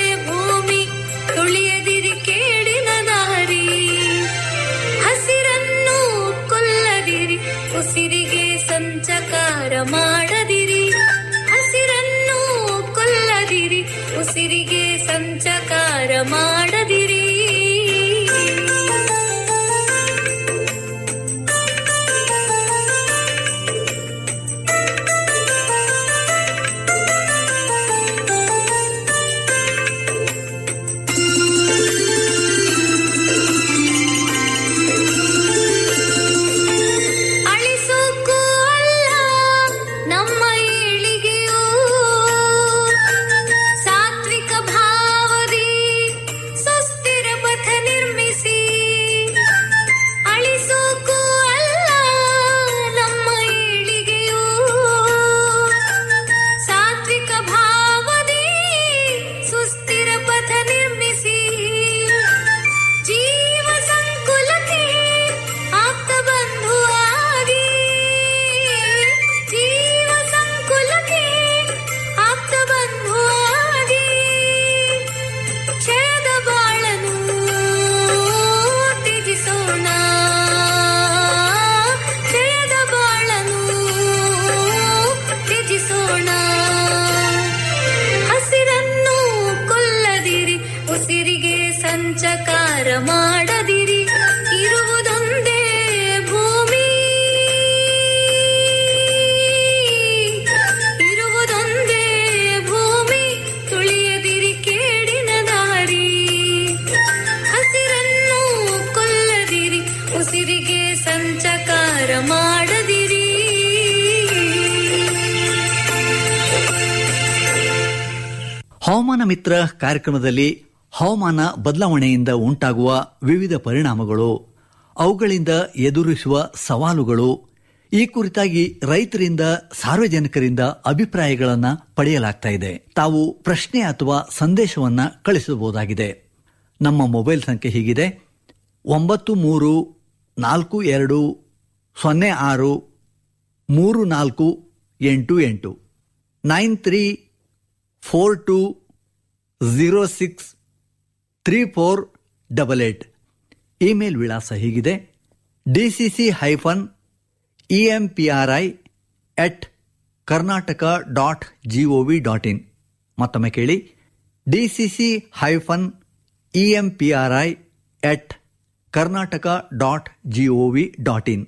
ಭೂಮಿ ತುಳಿಯದಿರಿ ಕೇಡಿನ ದಾರಿ ಹಸಿರನ್ನು ಕೊಲ್ಲದಿರಿ ಉಸಿರಿಗೆ ಸಂಚಕಾರ ಮಾಡದಿರಿ ಹಸಿರನ್ನು ಕೊಲ್ಲದಿರಿ ಉಸಿರಿಗೆ ಸಂಚಕಾರ ಮಾಡದಿರಿ ಅಳಿಸೋಕ್ಕೂ ಅಲ್ಲ ನಮ್ಮ ಏಳಿಗೆಯೂ ಸಾತ್ವಿಕ ಭಾವದಿ ಹವಾಮಾನ ಮಿತ್ರ ಕಾರ್ಯಕ್ರಮದಲ್ಲಿ ಹವಾಮಾನ ಬದಲಾವಣೆಯಿಂದ ಉಂಟಾಗುವ ವಿವಿಧ ಪರಿಣಾಮಗಳು ಅವುಗಳಿಂದ ಎದುರಿಸುವ ಸವಾಲುಗಳು ಈ ಕುರಿತಾಗಿ ರೈತರಿಂದ ಸಾರ್ವಜನಿಕರಿಂದ ಅಭಿಪ್ರಾಯಗಳನ್ನು ಪಡೆಯಲಾಗ್ತಾ ಇದೆ ತಾವು ಪ್ರಶ್ನೆ ಅಥವಾ ಸಂದೇಶವನ್ನ ಕಳಿಸಬಹುದಾಗಿದೆ ನಮ್ಮ ಮೊಬೈಲ್ ಸಂಖ್ಯೆ ಹೀಗಿದೆ ಒಂಬತ್ತು ಮೂರು ನಾಲ್ಕು ಎರಡು ಸೊನ್ನೆ ಆರು ಮೂರು ನಾಲ್ಕು ಎಂಟು ಎಂಟು nine three four two zero six three four double eight email ವಿಳಾಸ ಹೀಗಿದೆ DCC hyphen E M P R I at Karnataka dot G O V dot in ಮತ್ತೊಮ್ಮೆ ಕೇಳಿ DCC hyphen E M P R I at Karnataka dot G O V dot in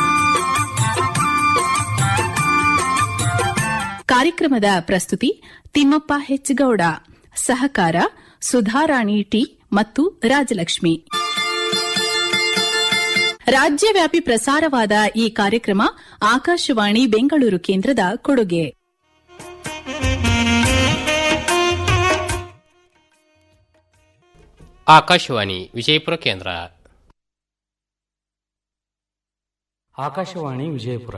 ಕಾರ್ಯಕ್ರಮದ ಪ್ರಸ್ತುತಿ ತಿಮ್ಮಪ್ಪ ಹೆಚ್ಗೌಡ ಸಹಕಾರ ಸುಧಾರಾಣಿ ಟಿ ಮತ್ತು ರಾಜಲಕ್ಷ್ಮಿ ರಾಜ್ಯವ್ಯಾಪಿ ಪ್ರಸಾರವಾದ ಈ ಕಾರ್ಯಕ್ರಮ ಆಕಾಶವಾಣಿ ಬೆಂಗಳೂರು ಕೇಂದ್ರದ ಕೊಡುಗೆ ಆಕಾಶವಾಣಿ ವಿಜಯಪುರ ಕೇಂದ್ರ ಆಕಾಶವಾಣಿ ವಿಜಯಪುರ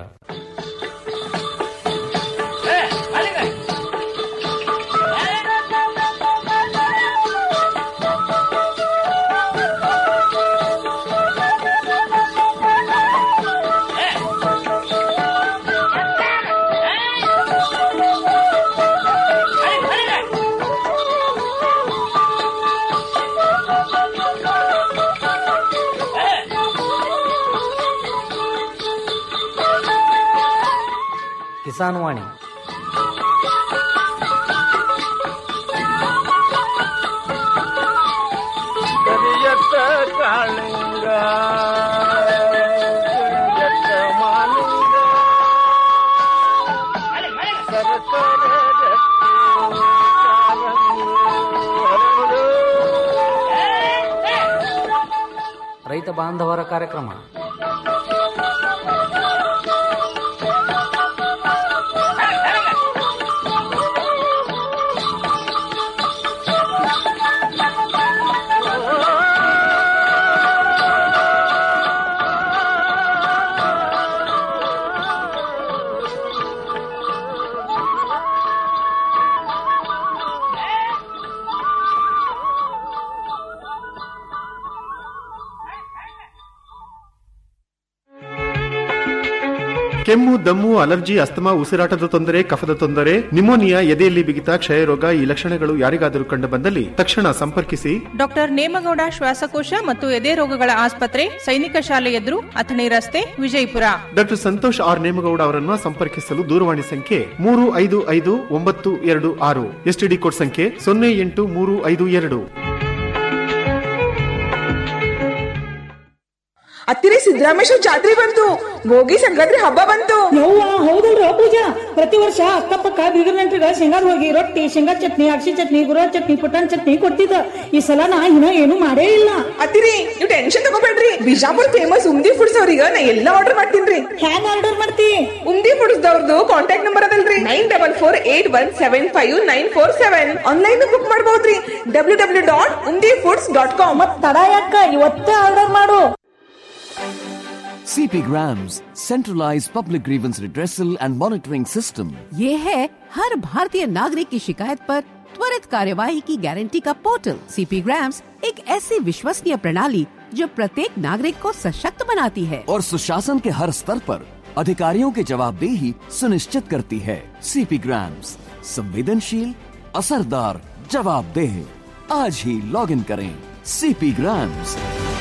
ಕಿಸಾನ್ ವಾಣಿ ಕರಿಯತ್ತ ಕಾಳಿಂಗ ಕರಿಯತ್ತ ಮಾಲಿಂಗ ಸರಸರ ರತ್ನ ಕಾರಂಗಿ ಹರಡು. ರೈತ ಬಾಂಧವರ ಕಾರ್ಯಕ್ರಮ ಕೆಮ್ಮು ದಮ್ಮು ಅಲರ್ಜಿ ಅಸ್ತಮಾ ಉಸಿರಾಟದ ತೊಂದರೆ ಕಫದ ತೊಂದರೆ ನಿಮೋನಿಯಾ ಎದೆಯಲ್ಲಿ ಬಿಗಿತ ಕ್ಷಯರೋಗ ಈ ಲಕ್ಷಣಗಳು ಯಾರಿಗಾದರೂ ಕಂಡು ಬಂದಲ್ಲಿ ತಕ್ಷಣ ಸಂಪರ್ಕಿಸಿ ಡಾಕ್ಟರ್ ನೇಮಗೌಡ ಶ್ವಾಸಕೋಶ ಮತ್ತು ಎದೆ ರೋಗಗಳ ಆಸ್ಪತ್ರೆ ಸೈನಿಕ ಶಾಲೆ ಎದುರು ಅಥಣಿ ರಸ್ತೆ ವಿಜಯಪುರ ಡಾಕ್ಟರ್ ಸಂತೋಷ್ ಆರ್ ನೇಮಗೌಡ ಅವರನ್ನು ಸಂಪರ್ಕಿಸಲು ದೂರವಾಣಿ ಸಂಖ್ಯೆ ಮೂರು ಐದು ಐದು ಒಂಬತ್ತು ಎರಡು ಆರು ಎಸ್ಟಿಡಿ ಕೋಡ್ ಸಂಖ್ಯೆ ಸೊನ್ನೆ ಎಂಟು ಮೂರು ಐದು ಎರಡು ಹತ್ತಿರ ಸಿದ್ದರಾಮೇಶ್ವರ ಜಾತ್ರೆ ಬಂತು ಭೋಗಿ ಸಂಕ್ರಾಂತಿ ಹಬ್ಬ ಬಂತು ಯವ್ವ ಹೌದಲ್ರ ಪೂಜಾ ಪ್ರತಿ ವರ್ಷ ಅಕ್ಕಪಕ್ಕ ಬೀಗರ್ ನೆಂಟ್ರಿಗ ಶೇಂಗಾದ ಹೋಗಿ ರೊಟ್ಟಿ ಶೇಂಗಾ ಚಟ್ನಿ ಅಕ್ಷಿ ಚಟ್ನಿ ಗುರ ಚಟ್ನಿ ಪುಟಾಣಿ ಚಟ್ನಿ ಕೊಡ್ತಿದ್ದ ಈ ಸಲ ನಾ ಇನ್ನ ಏನು ಮಾಡೇ ಇಲ್ಲ ಅತ್ತಿರಿ ನೀವು ಟೆನ್ಷನ್ ತಗೋಬೇಡ್ರಿ ಬಿಜಾಪುರ್ ಫೇಮಸ್ ಉಮ್ದಿ ಫುಡ್ಸ್ ಅವ್ರಿಗೆ ನಾ ಎಲ್ಲ ಆರ್ಡರ್ ಮಾಡ್ತೀನ್ರಿ ಹ್ಯಾಂಗ ಆರ್ಡರ್ ಮಾಡ್ತಿ ಉಮ್ದಿ ಫುಡ್ಸ್ ದವ್ರದ್ದು ಕಾಂಟ್ಯಾಕ್ಟ್ ನಂಬರ್ ಅದಲ್ರಿ nine double four eight one seven five nine four seven online book ಮಾಡಬಹುದ್ರಿ W W dot Umdi foods dot com ಮತ್ ತಡ ಯಾಕ ಇವತ್ತೇ ಆರ್ಡರ್ ಮಾಡು CP Grams, centralized public grievance redressal and monitoring system. ये है हर भारतीय नागरिक की शिकायत पर त्वरित कार्यवाही की गारंटी का पोर्टल सीपी ग्राम्स एक ऐसी विश्वसनीय प्रणाली जो प्रत्येक नागरिक को सशक्त बनाती है और सुशासन के हर स्तर पर अधिकारियों की जवाबदेही सुनिश्चित करती है सीपी ग्राम्स संवेदनशील असरदार जवाबदेह आज ही लॉग इन करें सीपी ग्राम्स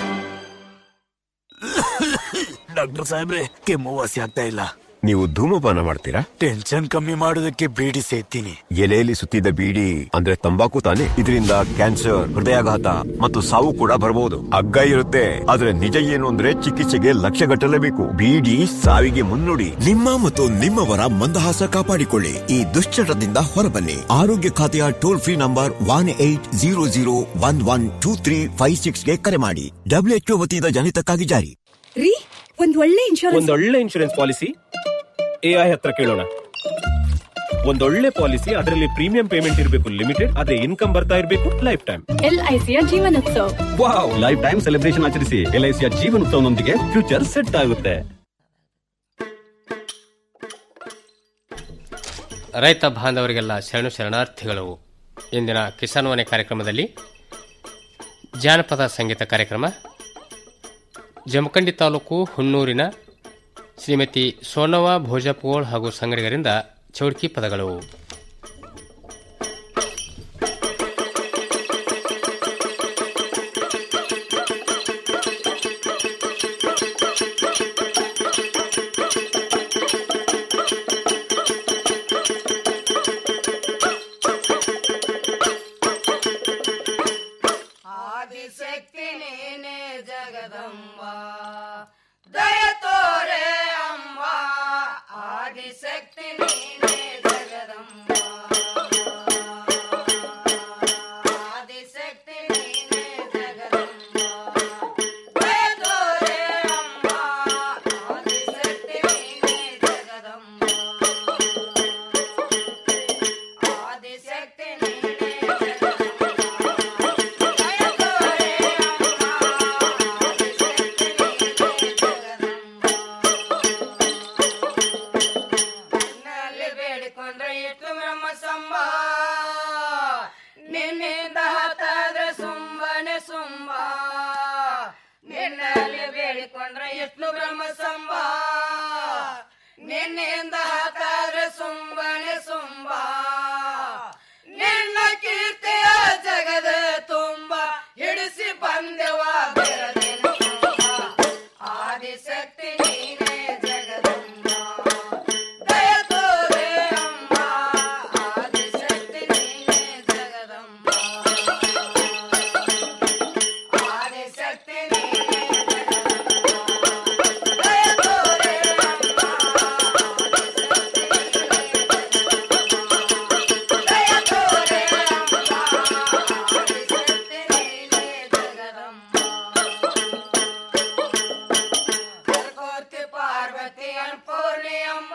ಡಾಕ್ಟರ್ ಸಾಹೇಬ್ರೆ ಕೆಮ್ಮು ವಾಸಿ ಆಗ್ತಾ ಇಲ್ಲ ನೀವು ಧೂಮಪಾನ ಮಾಡ್ತೀರಾ ಟೆನ್ಷನ್ ಕಮ್ಮಿ ಮಾಡೋದಕ್ಕೆ ಬೀಡಿ ಸೇತೀನಿ ಎಲೆಯಲ್ಲಿ ಸುತ್ತಿದ ಬೀಡಿ ಅಂದ್ರೆ ತಂಬಾಕು ತಾನೆ ಇದರಿಂದ ಕ್ಯಾನ್ಸರ್ ಹೃದಯಾಘಾತ ಮತ್ತು ಸಾವು ಕೂಡ ಬರಬಹುದು ಹಗ್ಗ ಇರುತ್ತೆ ಆದ್ರೆ ನಿಜ ಏನು ಅಂದ್ರೆ ಚಿಕಿತ್ಸೆಗೆ ಲಕ್ಷ ಗಟ್ಟಲೇಬೇಕು ಬೀಡಿ ಸಾವಿಗೆ ಮುನ್ನುಡಿ ನಿಮ್ಮ ಮತ್ತು ನಿಮ್ಮವರ ಮಂದಹಾಸ ಕಾಪಾಡಿಕೊಳ್ಳಿ ಈ ದುಶ್ಚಟದಿಂದ ಹೊರಬನ್ನಿ ಆರೋಗ್ಯ ಖಾತೆಯ toll free number one eight zero zero one one two three five ಸಿಕ್ಸ್ಗೆ ಕರೆ ಮಾಡಿ ಡಬ್ಲ್ಯೂಎಚ್ಒ ವತಿಯಿಂದ ಜನಿತಕ್ಕಾಗಿ ಜಾರಿ ರೀ ಒಂದ್ ಒಳ್ಳೆ ಇನ್ಶೂರೆನ್ಸ್ ಒಂದೊಳ್ಳೆ ಇನ್ಶೂರೆನ್ಸ್ ಪಾಲಿಸಿ ಎಐ ಹತ್ರ ಕೇಳೋಣ ಒಂದೊಳ್ಳೆ ಪಾಲಿಸಿ ಅದರಲ್ಲಿ ಪ್ರೀಮಿಯಂ ಪೇಮೆಂಟ್ ಇರಬೇಕು ಲಿಮಿಟೆಡ್ ಅದೇ ಇನ್ಕಮ್ ಬರ್ತಾ ಇರಬೇಕು ಲೈಫ್ ಟೈಮ್ ಎಲ್ಐಸಿಯ Jeevan Utsav wow life time celebration ಆಚರಿಸಿ ಎಲ್ಐಸಿಯ ಜೀವನೋತ್ಸವನೊಂದಿಗೆ ಫ್ಯೂಚರ್ ಸೆಟ್ ಆಗುತ್ತೆ ರೈತ ಬಾಂಧವರಿಗೆಲ್ಲ ಶರಣು ಶರಣಾರ್ಥಿಗಳು ಇಂದಿನ ಕಿಸಾನ್ ವಾಣಿ ಕಾರ್ಯಕ್ರಮದಲ್ಲಿ ಜಾನಪದ ಸಂಗೀತ ಕಾರ್ಯಕ್ರಮ ಜಮಖಂಡಿ ತಾಲೂಕು ಹುನ್ನೂರಿನ ಶ್ರೀಮತಿ ಸೋನವ್ವ ಭೋಜಪೋಳ್ ಹಾಗೂ ಸಂಗಡಿಗರಿಂದ ಚೌಡ್ಕಿ ಪದಗಳು ಆದಿಶಕ್ತಿ ನೀನೆ ಜಗದಂಬ ದಯ ತೋರೆ ಅಂಬ ಆದಿಶಕ್ತಿ ನೀನೆ ಜಗದಂಬ ಆದಿಶಕ್ತಿ ನೀನೆ ಜಗದಂಬ ದಯ ತೋರೆ ಅಂಬ ಆದಿಶಕ್ತಿ ನೀನೆ ಜಗದಂಬ ಆದಿಶಕ್ತಿ ನೀನೆ ನಿನ್ನಲ್ಲಿ ಬೇಡಿಕೊಂಡ್ರೆ ಇಟ್ಟು ಬ್ರಹ್ಮ ಸಂಭ ನಿನ್ನಿಂದ ಹತ್ತಾದ್ರೆ ಸುಂಬನೆ ಸುಂಬ ನಿನ್ನಲ್ಲಿ ಬೇಡಿಕೊಂಡ್ರೆ ಇಟ್ಟು ಬ್ರಹ್ಮ ಸಂಭ ನಿನ್ನಿಂದ ಹತ್ತಾದ್ರೆ ಸುಂಬನೆ ಸುಂಬ ನಿನ್ನ ಕೀರ್ತಿಯ ಜಗದ ತುಂಬ ಹಿಡಿಸಿ ಬಂದೆವ ಬೆರದೇನು ಆದಿಶಕ್ತಿ ನೀನೇ ಜಗದಂಬ ದಯ ತೋರೆ ಅಂಬ ಆದಿಶಕ್ತಿ ನೀನೇ ಜಗದಂಬ ಆದಿಶಕ್ತಿ ನೀನೇ ಜಗದಂಬ ದಯ ತೋರೆ ಅಂಬ ದಯ ತೋರೆ ಅಂಬ ಆದಿಶಕ್ತಿ ನೀನೇ ಜಗದಂಬ ಕೋರ್ತಿ ಪಾರ್ವತಿ ಅನ್ಪೂರ್ಣಿ ಅಂಬ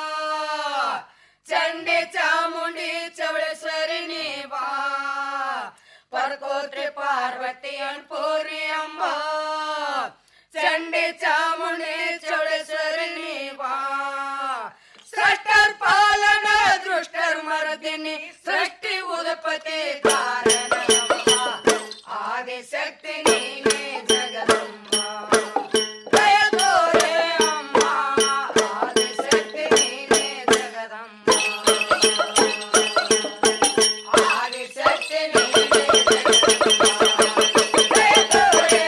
ಚಂಡಿ ಚಾಮುಂಡಿ ಚವಳೇಶ್ವರಿ ನೀ ಬಾ ಪರ್ಕೋತ್ರಿ ಪಾರ್ವತಿ ಅನ್ಪೂರ್ಣಿ ಅಂಬ ಚಂಡಿ ಚಾಮುಂಡಿ ಚವಳೇಶ್ವರಿ ನೀ ಬಾ ಸೃಷ್ಟರ್ ಪಾಲನ ದೃಷ್ಟರ್ ಮರದಿನಿ ಸೃಷ್ಟಿ ಉದಪತಿ ಕಾರಣ ಆದಿಶಕ್ತಿ ನೀನೇ ಜಗದಂಬ ದಯ ತೋರೆ ಅಂಬ ಆದಿಶಕ್ತಿ ನೀನೇ ಜಗದಂಬ ಆದಿಶಕ್ತಿ ನೀನೇ ಜಗದಂಬ ದಯ ತೋರೆ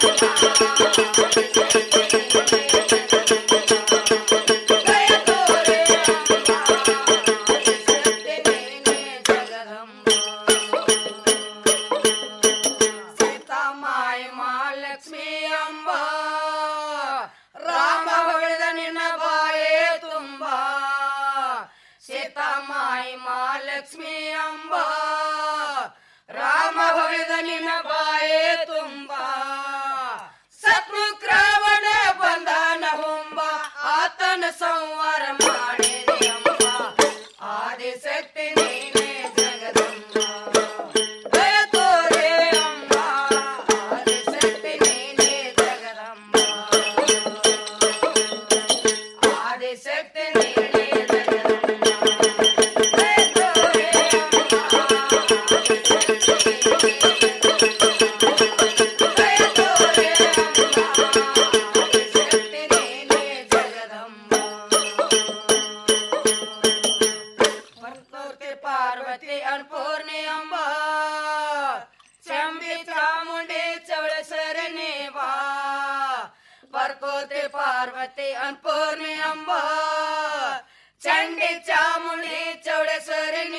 ದಯ ತೋರೆ ಆದಿಶಕ್ತಿ ನೀನೇ ಜಗದಂಬ ಸೀತಾಮಾಯಿ ಮಹಾಲಕ್ಷ್ಮಿ ಅಂಬ ರಾಮ ಹೊಳೆದ ನಿನ್ನ ಬಾಯೇ ತುಂಬ ಸೀತಾಮಾಯಿ ಮಹಾಲಕ್ಷ್ಮಿ ಅಂಬ ರಾಮ ಹೊಳೆದ ನಿನ್ನ ಬಾಯೇ ತುಂಬ ಸತ್ಮುಖ ರಾವಣ ಬಂಧನ ಹೊಂಬ ಆತನ ಸಂವಾರ ಮಾಡಿದೆ ಅಂಬ ಆದಿಶಕ್ತಿ ನೀನೇ ಜಗದಂಬ ದಯ ತೋರೆ ಅಂಬ ಆದಿಶಕ್ತಿ ನೀನೇ ಜಗದಂಬ ಆದಿಶಕ್ತಿ ನೀನೇ ಜಗದಂಬ ದಯ ತೋರೆ ದಯ ತೋರೆ ಆದಿಶಕ್ತಿ ನೀನೇ ಜಗದಂಬ ಪರ್ತೋರ್ತಿ ಪಾರ್ವತಿ ಅನ್ಪೂರ್ಣಿ ಅಂಬ ಚಂಬಿ ಚಾಮುಂಡಿ ಚವಳೇಶ್ವರಿ ನೀವಾ ಬರ್ಕೋತಿ ಪಾರ್ವತಿ ಅನ್ಪೂರ್ಣಿ ಅಂಬ ಚಂಡಿ ಚಾಮುಂಡಿ ಚೌಡೇಶ್ವರಿ